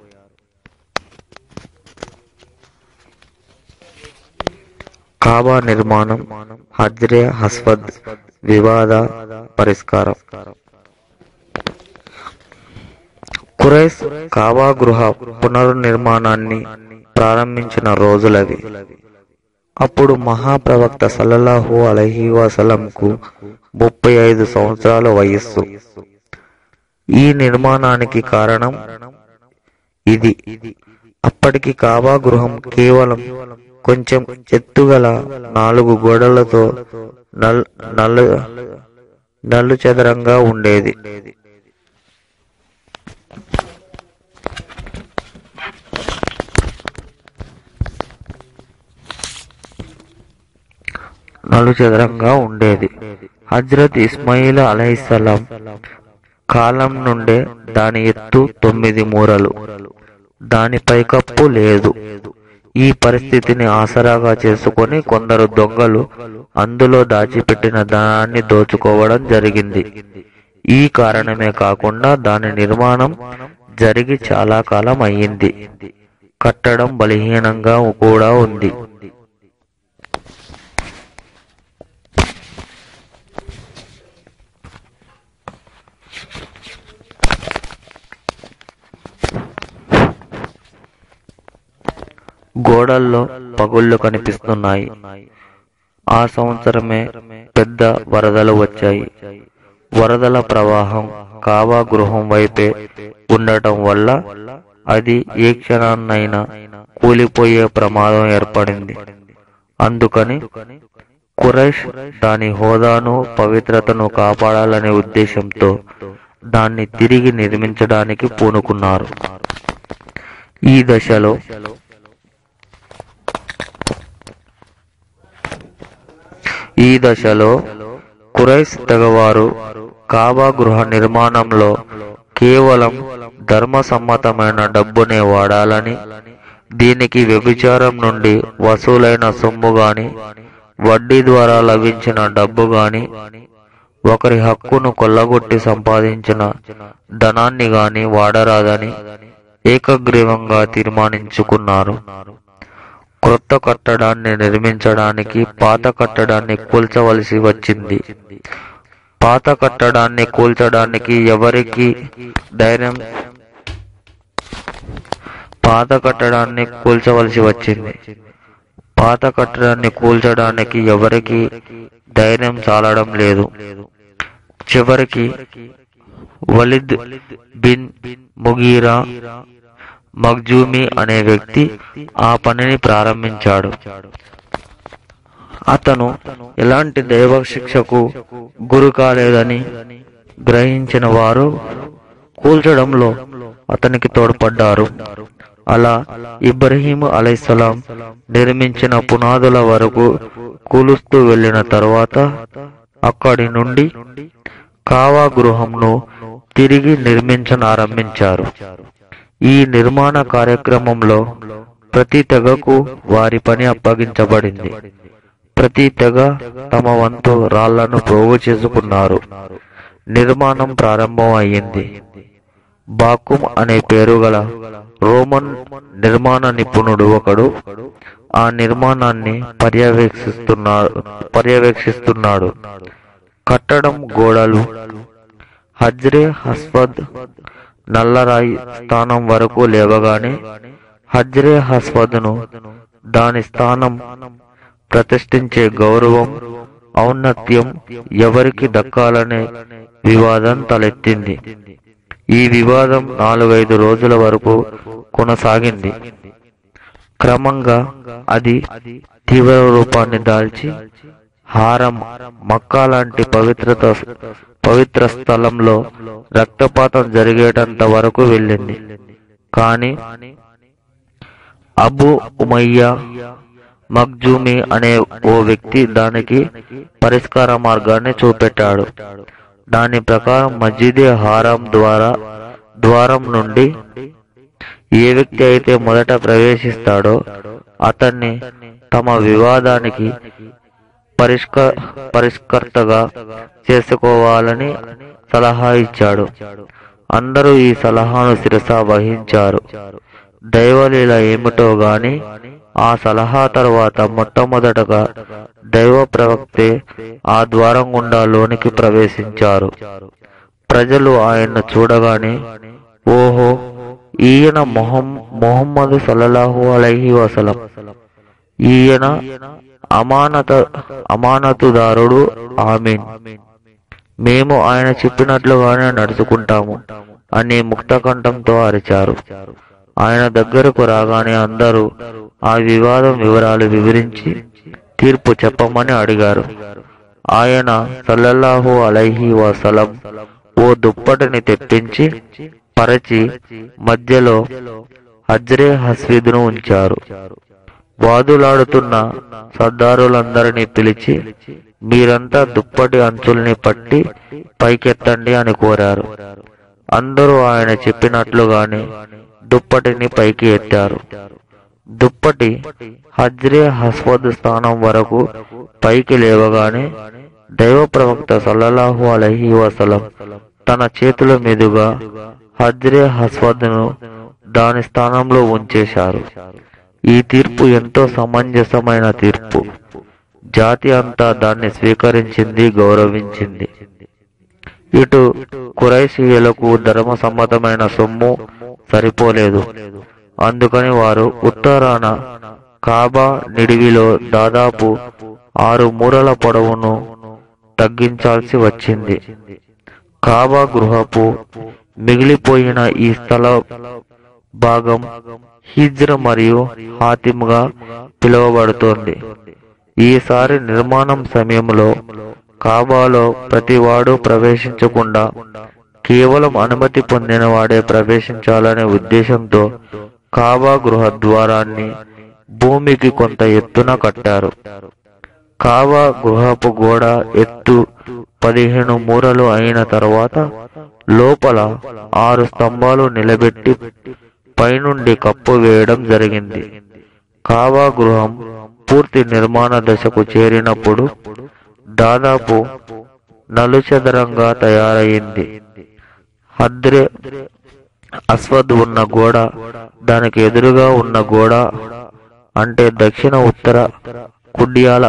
కాబా నిర్మాణం హజ్రే హస్వద్ వివాద పరిష్కారం కురైస్ కాబా గృహ పునర్నిర్మాణాన్ని ప్రారంభించిన రోజులవి అప్పుడు మహాప్రవక్త సల్లల్లాహు అలైహి వసలంకు ముప్పై ఐదు సంవత్సరాల వయస్సు ఈ నిర్మాణానికి కారణం ఇది అప్పటికి కాబా గృహం కేవలం కొంచెం ఎత్తుగల నాలుగు గోడలతో నల్ నల్లు నల్లు చదరంగా ఉండేది నలుచదరంగా ఉండేది హజ్రత్ ఇస్మాయిల్ అలైహిస్సలాం కాలం నుండే దాని ఎత్తు తొమ్మిది మూరలు దాని పైకప్పు లేదు ఈ పరిస్థితిని ఆసరాగా చేసుకొని కొందరు దొంగలు అందులో దాచిపెట్టిన ధనాన్ని దోచుకోవడం జరిగింది ఈ కారణమే కాకుండా దాని నిర్మాణం జరిగి చాలా కాలం అయ్యింది కట్టడం బలహీనంగా కూడా ఉంది గోడల్లో పగుళ్ళు కనిపిస్తున్నాయి ఆ సంవత్సరమే పెద్ద వరదలు వచ్చాయి వరదల ప్రవాహం కావా గృహం వైపే ఉండటం వల్ల అది ఏ క్షణాన్నైనా కూలిపోయే ప్రమాదం ఏర్పడింది అందుకని కురైష్ దాని హోదాను పవిత్రతను కాపాడాలనే ఉద్దేశంతో దాన్ని తిరిగి నిర్మించడానికి పూనుకున్నారు ఈ దశలో ఈ దశలో కురైస్ తెగవారు కాబా గృహ నిర్మాణంలో కేవలం ధర్మసమ్మతమైన డబ్బునే వాడాలని దీనికి వ్యభిచారం నుండి వసూలైన సొమ్ము గాని వడ్డీ ద్వారా లభించిన డబ్బు గాని ఒకరి హక్కును కొల్లగొట్టి సంపాదించిన ధనాన్ని గాని వాడరాదని ఏకగ్రీవంగా తీర్మానించుకున్నారు క్రొత్త కట్టడాన్ని నిర్మించడానికి పాత కట్టడాన్ని కూల్చవలసి వచ్చింది పాత కట్టడాన్ని కూల్చడానికి ఎవరికి ధైర్యం పాత కట్టడాన్ని కూల్చవలసి వచ్చింది పాత కట్టడాన్ని కూల్చడానికి ఎవరికి ధైర్యం చాలడం లేదు చివరికి వలిద్ బిన్ ముగీరా మగ్జూమి అనే వ్యక్తి ఆ పనిని ప్రారంభించాడు అతను ఎలాంటి దైవ శిక్షకు గురి కాలేదని గ్రహించిన వారు కూల్చడంలో అతనికి తోడ్పడ్డారు అలా ఇబ్రహీం అలైసలాం నిర్మించిన పునాదుల వరకు కూలుస్తూ వెళ్ళిన తరువాత అక్కడి నుండి కావా గృహంను తిరిగి నిర్మించనారంభించారు ఈ నిర్మాణ కార్యక్రమంలో ప్రతి తెగకు వారి పని అప్పగించబడింది ప్రతి తెగ తమ వంతు రాళ్లను పోగు చేసుకున్నారు నిర్మాణం ప్రారంభం అయ్యింది బాకుం అనే పేరు గల రోమన్ నిర్మాణ నిపుణుడు ఒకడు ఆ నిర్మాణాన్ని పర్యవేక్షిస్తున్నాడు పర్యవేక్షిస్తున్నాడు కట్టడం గోడలు హజ్రే హస్వద్ నల్లరాయి స్థానం వరకు లేవగానే హజ్రే హస్వద్ను దాని స్థానం ప్రతిష్ఠించే గౌరవం ఔన్నత్యం ఎవరికి దక్కాలనే వివాదం తలెత్తింది ఈ వివాదం నాలుగైదు రోజుల వరకు కొనసాగింది క్రమంగా అది తీవ్ర రూపాన్ని దాల్చి హారం మక్కా లాంటి పవిత్రత పవిత్ర స్థలంలో రక్తపాతం జరిగేటంత వరకు వెళ్ళింది కానీ అబు ఉమయ్య మగ్జూమి అనే ఓ వ్యక్తి దానికి పరిష్కార మార్గాన్ని చూపెట్టాడు దాని ప్రకారం మస్జిదే హారం ద్వారా ద్వారం నుండి ఏ వ్యక్తి అయితే మొదట ప్రవేశిస్తాడో అతన్ని తమ వివాదానికి పరిష్క పరిష్కర్తగా చేసుకోవాలని సలహా ఇచ్చాడు అందరూ ఈ సలహాను శిరస వహించారు దైవలీల ఏమిటో గాని ఆ సలహా తర్వాత మొట్టమొదటగా దైవ ప్రవక్తే ఆ ద్వారం గుండా లోనికి ప్రవేశించారు ప్రజలు ఆయన్ను చూడగానే ఓహో ఈయన మొహం మొహమ్మదు సల్లల్లాహు అలైహి వసలం ఈయన అమానత అమానతుదారుడు ఆమీన్ మేము ఆయన చెప్పినట్లుగానే నడుచుకుంటాము అని ముక్తకంఠంతో అరిచారు ఆయన దగ్గరకు రాగానే అందరూ ఆ వివాదం వివరాలు వివరించి తీర్పు చెప్పమని అడిగారు ఆయన సల్లల్లాహు అలైహి వసలం ఓ దుప్పటిని తెప్పించి పరచి మధ్యలో హజ్రే హస్విద్ను ఉంచారు వాదులాడుతున్న సర్దారులందరినీ పిలిచి మీరంతా దుప్పటి అంచుల్ని పట్టి పైకెత్తండి అని కోరారు అందరూ ఆయన చెప్పినట్లుగానే దుప్పటిని పైకి ఎత్తారు దుప్పటి హజ్రే హస్వద్ స్థానం వరకు పైకి లేవగానే దైవ ప్రవక్త సల్లల్లాహు అలహి వసలం తన చేతుల మీదుగా హజ్రే హస్వద్ను దాని స్థానంలో ఉంచేశారు ఈ తీర్పు ఎంతో సమంజసమైన తీర్పు జాతి అంతా దాన్ని స్వీకరించింది గౌరవించింది ఇటు కురైశీయులకు ధర్మ సమ్మతమైన సొమ్ము సరిపోలేదు అందుకని వారు ఉత్తరాన కాబా నిడివిలో దాదాపు ఆరు మూరల పొడవును తగ్గించాల్సి వచ్చింది కాబా గృహపు మిగిలిపోయిన ఈ స్థల భాగం హిజ్ర మరియు హాతిమ్గా పిలువబడుతోంది ఈసారి నిర్మాణం సమయంలో కాబాలో ప్రతివాడు ప్రవేశించకుండా కేవలం అనుమతి పొందిన వాడే ప్రవేశించాలనే ఉద్దేశంతో కాబా గృహ ద్వారాన్ని భూమికి కొంత ఎత్తున కట్టారు కాబా గృహపు గోడ ఎత్తు పదిహేను మూరలు అయిన తర్వాత లోపల ఆరు స్తంభాలు నిలబెట్టి పైనుండి కప్పు వేయడం జరిగింది కాబా గృహం పూర్తి నిర్మాణ దశకు చేరినప్పుడు దాదాపు నలుచదరంగా తయారయింది హద్రే అస్వద్ ఉన్న గోడ దానికి ఎదురుగా ఉన్న గోడ అంటే దక్షిణ ఉత్తర కుడ్యాల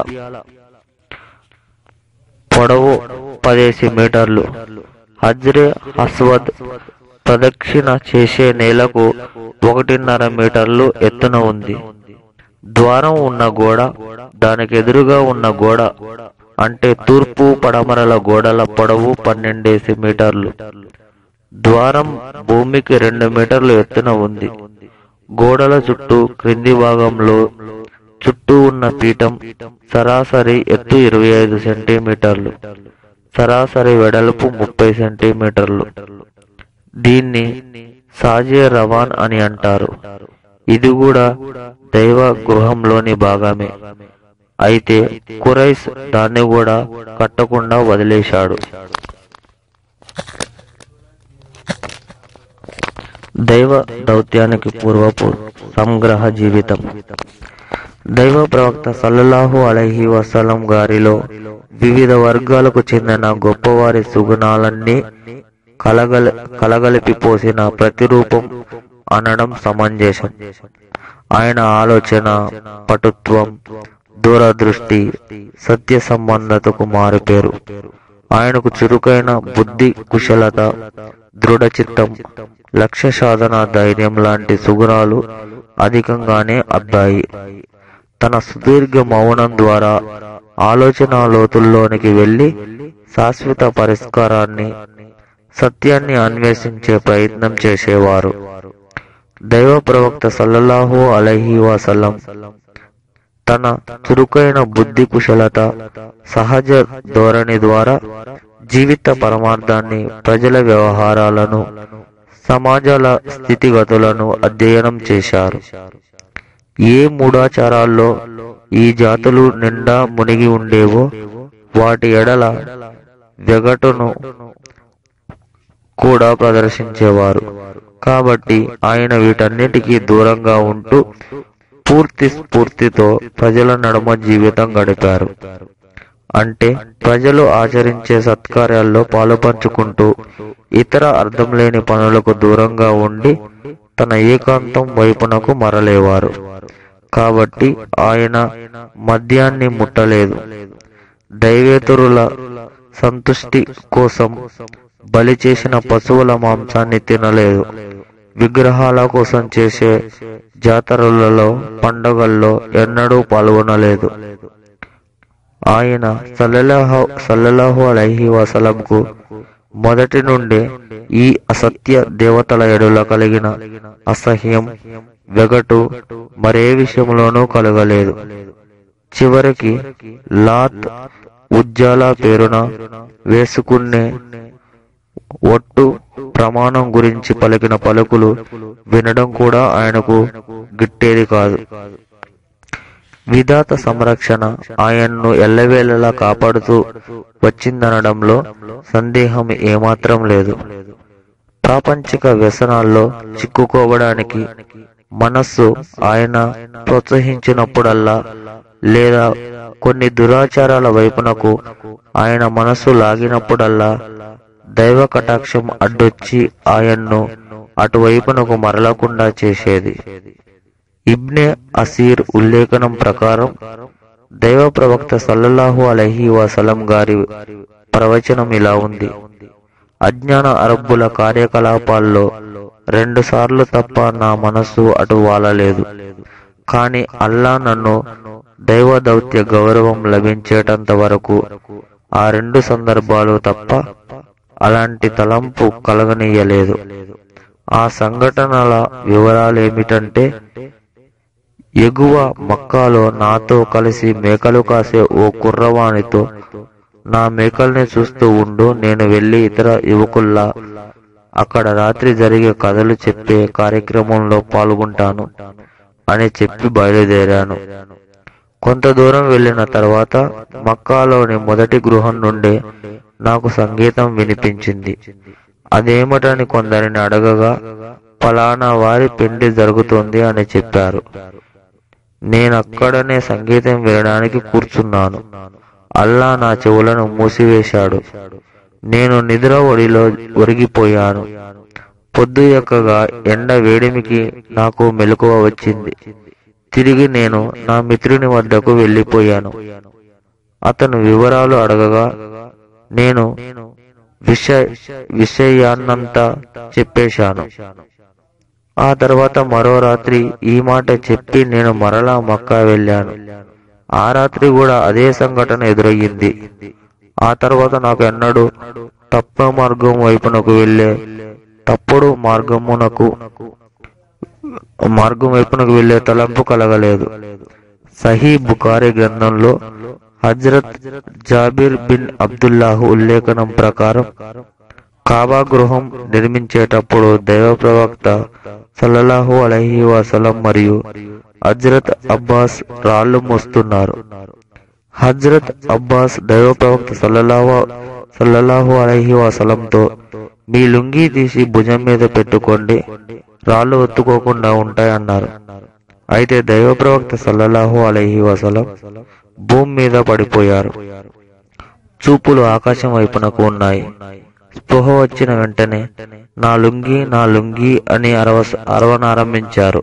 పొడవు పదేసి మీటర్లు హజ్రే అస్వద్ ప్రదక్షిణ చేసే నేలకు ఒకటిన్నర మీటర్లు ఎత్తున ఉంది ద్వారం ఉన్న గోడ దానికి ఎదురుగా ఉన్న గోడ అంటే తూర్పు పడమరల గోడల పొడవు పన్నెండేసి మీటర్లు ద్వారం భూమికి రెండు మీటర్లు ఎత్తున ఉంది గోడల చుట్టూ క్రింది భాగంలో చుట్టూ ఉన్న పీఠం సరాసరి ఎత్తు ఇరవై ఐదు సెంటీమీటర్లు సరాసరి వెడల్పు ముప్పై సెంటీమీటర్లు దీన్ని సాజే రవాన్ అని అంటారు ఇది కూడా దైవ గృహంలోని భాగమే అయితే కురైస్ దాన్ని కూడా కట్టకుండా వదిలేశాడు దైవ దౌత్యానికి పూర్వపు సంగ్రహ జీవితం దైవ ప్రవక్త సల్లల్లాహు అలైహి వసలం గారిలో వివిధ వర్గాలకు చెందిన గొప్పవారి సుగుణాలన్నీ కలగల కలగలిపిపోసిన ప్రతిరూపం అనడం సమంజసం ఆయన ఆలోచన పటుత్వం దూరదృష్టి సత్య సంబంధతకు మారుపేరు ఆయనకు చురుకైన బుద్ధి కుశలత దృఢ చిత్తం లక్ష్య సాధన ధైర్యం లాంటి సుగుణాలు అధికంగానే అబ్బాయి తన సుదీర్ఘ మౌనం ద్వారా ఆలోచన లోతుల్లోనికి వెళ్లి శాశ్వత పరిష్కారాన్ని సత్యాన్ని అన్వేషించే ప్రయత్నం చేసేవారు దైవ ప్రవక్త సల్లల్లాహు అలైహి వసల్లం తన చురుకైన బుద్ధి కుశలత సహజ ధోరణి ద్వారా జీవిత పరమార్థాన్ని ప్రజల వ్యవహారాలను సమాజాల స్థితిగతులను అధ్యయనం చేశారు ఏ మూఢాచారాల్లో ఈ జాతులు నిండా మునిగి ఉండేవో వాటి ఎడల వెగటును కూడా ప్రదర్శించేవారు కాబట్టి ఆయన వీటన్నిటికీ దూరంగా ఉంటూ పూర్తి స్ఫూర్తితో ప్రజల నడుమ జీవితం గడిపారు అంటే ప్రజలు ఆచరించే సత్కార్యాల్లో పాలుపంచుకుంటూ ఇతర అర్థం లేని పనులకు దూరంగా ఉండి తన ఏకాంతం వైపునకు మరలేవారు కాబట్టి ఆయన మద్యాన్ని ముట్టలేదు దైవేతరుల సంతుష్టి కోసం బలి చేసిన పశువుల మాంసాన్ని తినలేదు విగ్రహాల కోసం చేసే జాతరలలో పండగల్లో ఎన్నడూ పాల్గొనలేదు ఆయన సల్లల్లాహు సల్లల్లాహు అలైహి వసలంకు మొదటి నుండే ఈ అసత్య దేవతల ఎడుల కలిగిన అసహ్యం వెగటు మరే విషయంలోనూ కలగలేదు చివరికి లాత్ ఉజ్జాల పేరున వేసుకునే ఒట్టు ప్రమాణం గురించి పలికిన పలుకులు వినడం కూడా ఆయనకు గిట్టేది కాదు విధాత సంరక్షణ ఆయన్ను ఎల్లవేళలా కాపాడుతూ వచ్చిందనడంలో సందేహం ఏమాత్రం లేదు ప్రాపంచిక వ్యసనాల్లో చిక్కుకోవడానికి మనస్సు ఆయన ప్రోత్సహించినప్పుడల్లా లేదా కొన్ని దురాచారాల వైపునకు ఆయన మనస్సు లాగినప్పుడల్లా దైవ కటాక్షం అడ్డొచ్చి ఆయన్ను అటువైపునకు మరలకుండా చేసేది ఇబ్నె అసీర్ ఉల్లేఖనం ప్రకారం దైవ ప్రవక్త సల్లల్లాహు అలహి వసలం గారి ప్రవచనం ఇలా ఉంది అజ్ఞాన అరబ్బుల కార్యకలాపాల్లో రెండు సార్లు తప్ప నా మనస్సు అటు వాలలేదు కాని అల్లా నన్ను దైవ దౌత్య గౌరవం లభించేటంత వరకు ఆ రెండు సందర్భాలు తప్ప అలాంటి తలంపు కలగనీయలేదు ఆ సంఘటనల వివరాలేమిటంటే ఎగువ మక్కాలో నాతో కలిసి మేకలు కాసే ఓ కుర్రవానితో నా మేకల్ని చూస్తూ ఉండు నేను వెళ్లి ఇతర యువకుల్లా అక్కడ రాత్రి జరిగే కథలు చెప్పే కార్యక్రమంలో పాల్గొంటాను అని చెప్పి బయలుదేరాను కొంత దూరం వెళ్ళిన తర్వాత మక్కాలోని మొదటి గృహం నుండే నాకు సంగీతం వినిపించింది అదేమిటని కొందరిని అడగగా ఫలానా వారి పెండి జరుగుతోంది అని చెప్పారు నేనక్కడనే సంగీతం వినడానికి కూర్చున్నాను అల్లా నా చెవులను మూసివేశాడు నేను నిద్ర ఒడిలో ఒరిగిపోయాను పొద్దు ఎక్కగా ఎండ వేడిమికి నాకు మెలకువ వచ్చింది తిరిగి నేను నా మిత్రుని వద్దకు వెళ్ళిపోయాను అతను వివరాలు అడగగా నేను విషయ విషయాన్నంతా చెప్పేశాను ఆ తర్వాత మరో రాత్రి ఈ మాట చెప్పి నేను మరలా మక్కా వెళ్ళాను ఆ రాత్రి కూడా అదే సంఘటన ఎదురయ్యింది ఆ తర్వాత నాకు ఎన్నడూ తప్ప మార్గం వైపునకు వెళ్ళే తప్పుడు మార్గమునకు మార్గం వైపునకు వెళ్ళే తలంపు కలగలేదు సహీ బుఖారి గ్రంథంలో హజ్రత్ జాబిర్ బిన్ అబ్దుల్లాహు ఉల్లేఖనం ప్రకారం కాబా గృహం నిర్మించేటప్పుడు దైవ ప్రవక్త సల్లల్లాహు అలహి వసలం మరియు హజ్రత్ అబ్బాస్ రాళ్లు మోస్తున్నారు హజ్రత్ అబ్బాస్ దైవ ప్రవక్త సల్లల్లాహు సల్లల్లాహు అలహి వసలంతో మీ లుంగీ తీసి భుజం మీద పెట్టుకోండి రాళ్ళు ఒత్తుకోకుండా ఉంటాయన్నారు అయితే దైవ ప్రవక్త సల్లల్లాహు అలహి వసలం భూమి మీద పడిపోయారు చూపులు ఆకాశం వైపునకు ఉన్నాయి స్పృహ వచ్చిన వెంటనే నా లుంగి నా లుంగి అని అరవ అరవనారంభించారు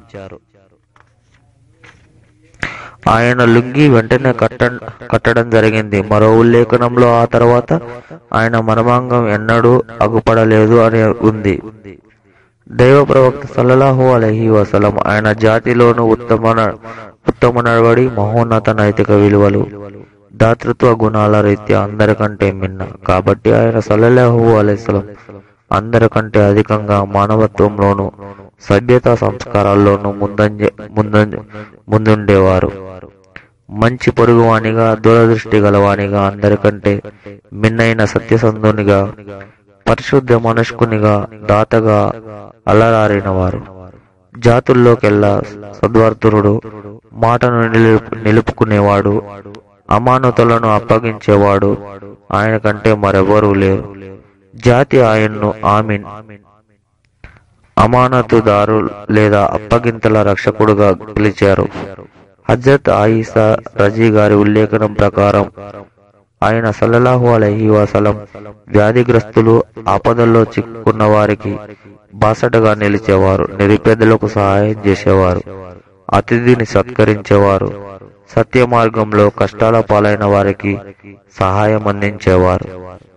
ఆయన లుంగి వెంటనే కట్ట కట్టడం జరిగింది మరో ఉల్లేఖనంలో ఆ తర్వాత ఆయన మర్మాంగం ఎన్నడూ అగుపడలేదు అని ఉంది దైవ ప్రవక్త సల్లల్లాహు అలహి వసలం ఆయన జాతిలోను ఉత్తమ న- ఉత్తమ నడవడి మహోన్నత నైతిక విలువలు దాతృత్వ గుణాల రీత్యా అందరికంటే మిన్న కాబట్టి ఆయన సల్లల్లాహు అలైస్లం అందరికంటే అధికంగా మానవత్వంలోను సభ్యతా సంస్కారాల్లోనూ ముందంజ ముందంజ ముందుండేవారు మంచి పొరుగువానిగా దూరదృష్టి గలవానిగా అందరికంటే మిన్నైన సత్యసంధునిగా పరిశుద్ధ మనస్కునిగా దాతగా అలరారినవారు జాతుల్లోకెల్లా సద్వర్తురుడు మాటను నిలుపు నిలుపుకునేవాడు అమానతులను అప్పగించేవాడు ఆయన కంటే మరెవరూ లేరు జాతి ఆయన్ను ఆమీన్ అమానతుదారు లేదా అప్పగింతల రక్షకుడుగా పిలిచారు హజరత్ ఆయిసా రజీ గారి ఉల్లేఖనం ప్రకారం ఆయన సల్లల్లాహు అలైహి వసలం వ్యాధిగ్రస్తులు ఆపదల్లో చిక్కుకున్న వారికి బాసటగా నిలిచేవారు నిరుపేదలకు సహాయం చేసేవారు అతిథిని సత్కరించేవారు సత్య మార్గంలో కష్టాల పాలైన వారికి సహాయం అందించేవారు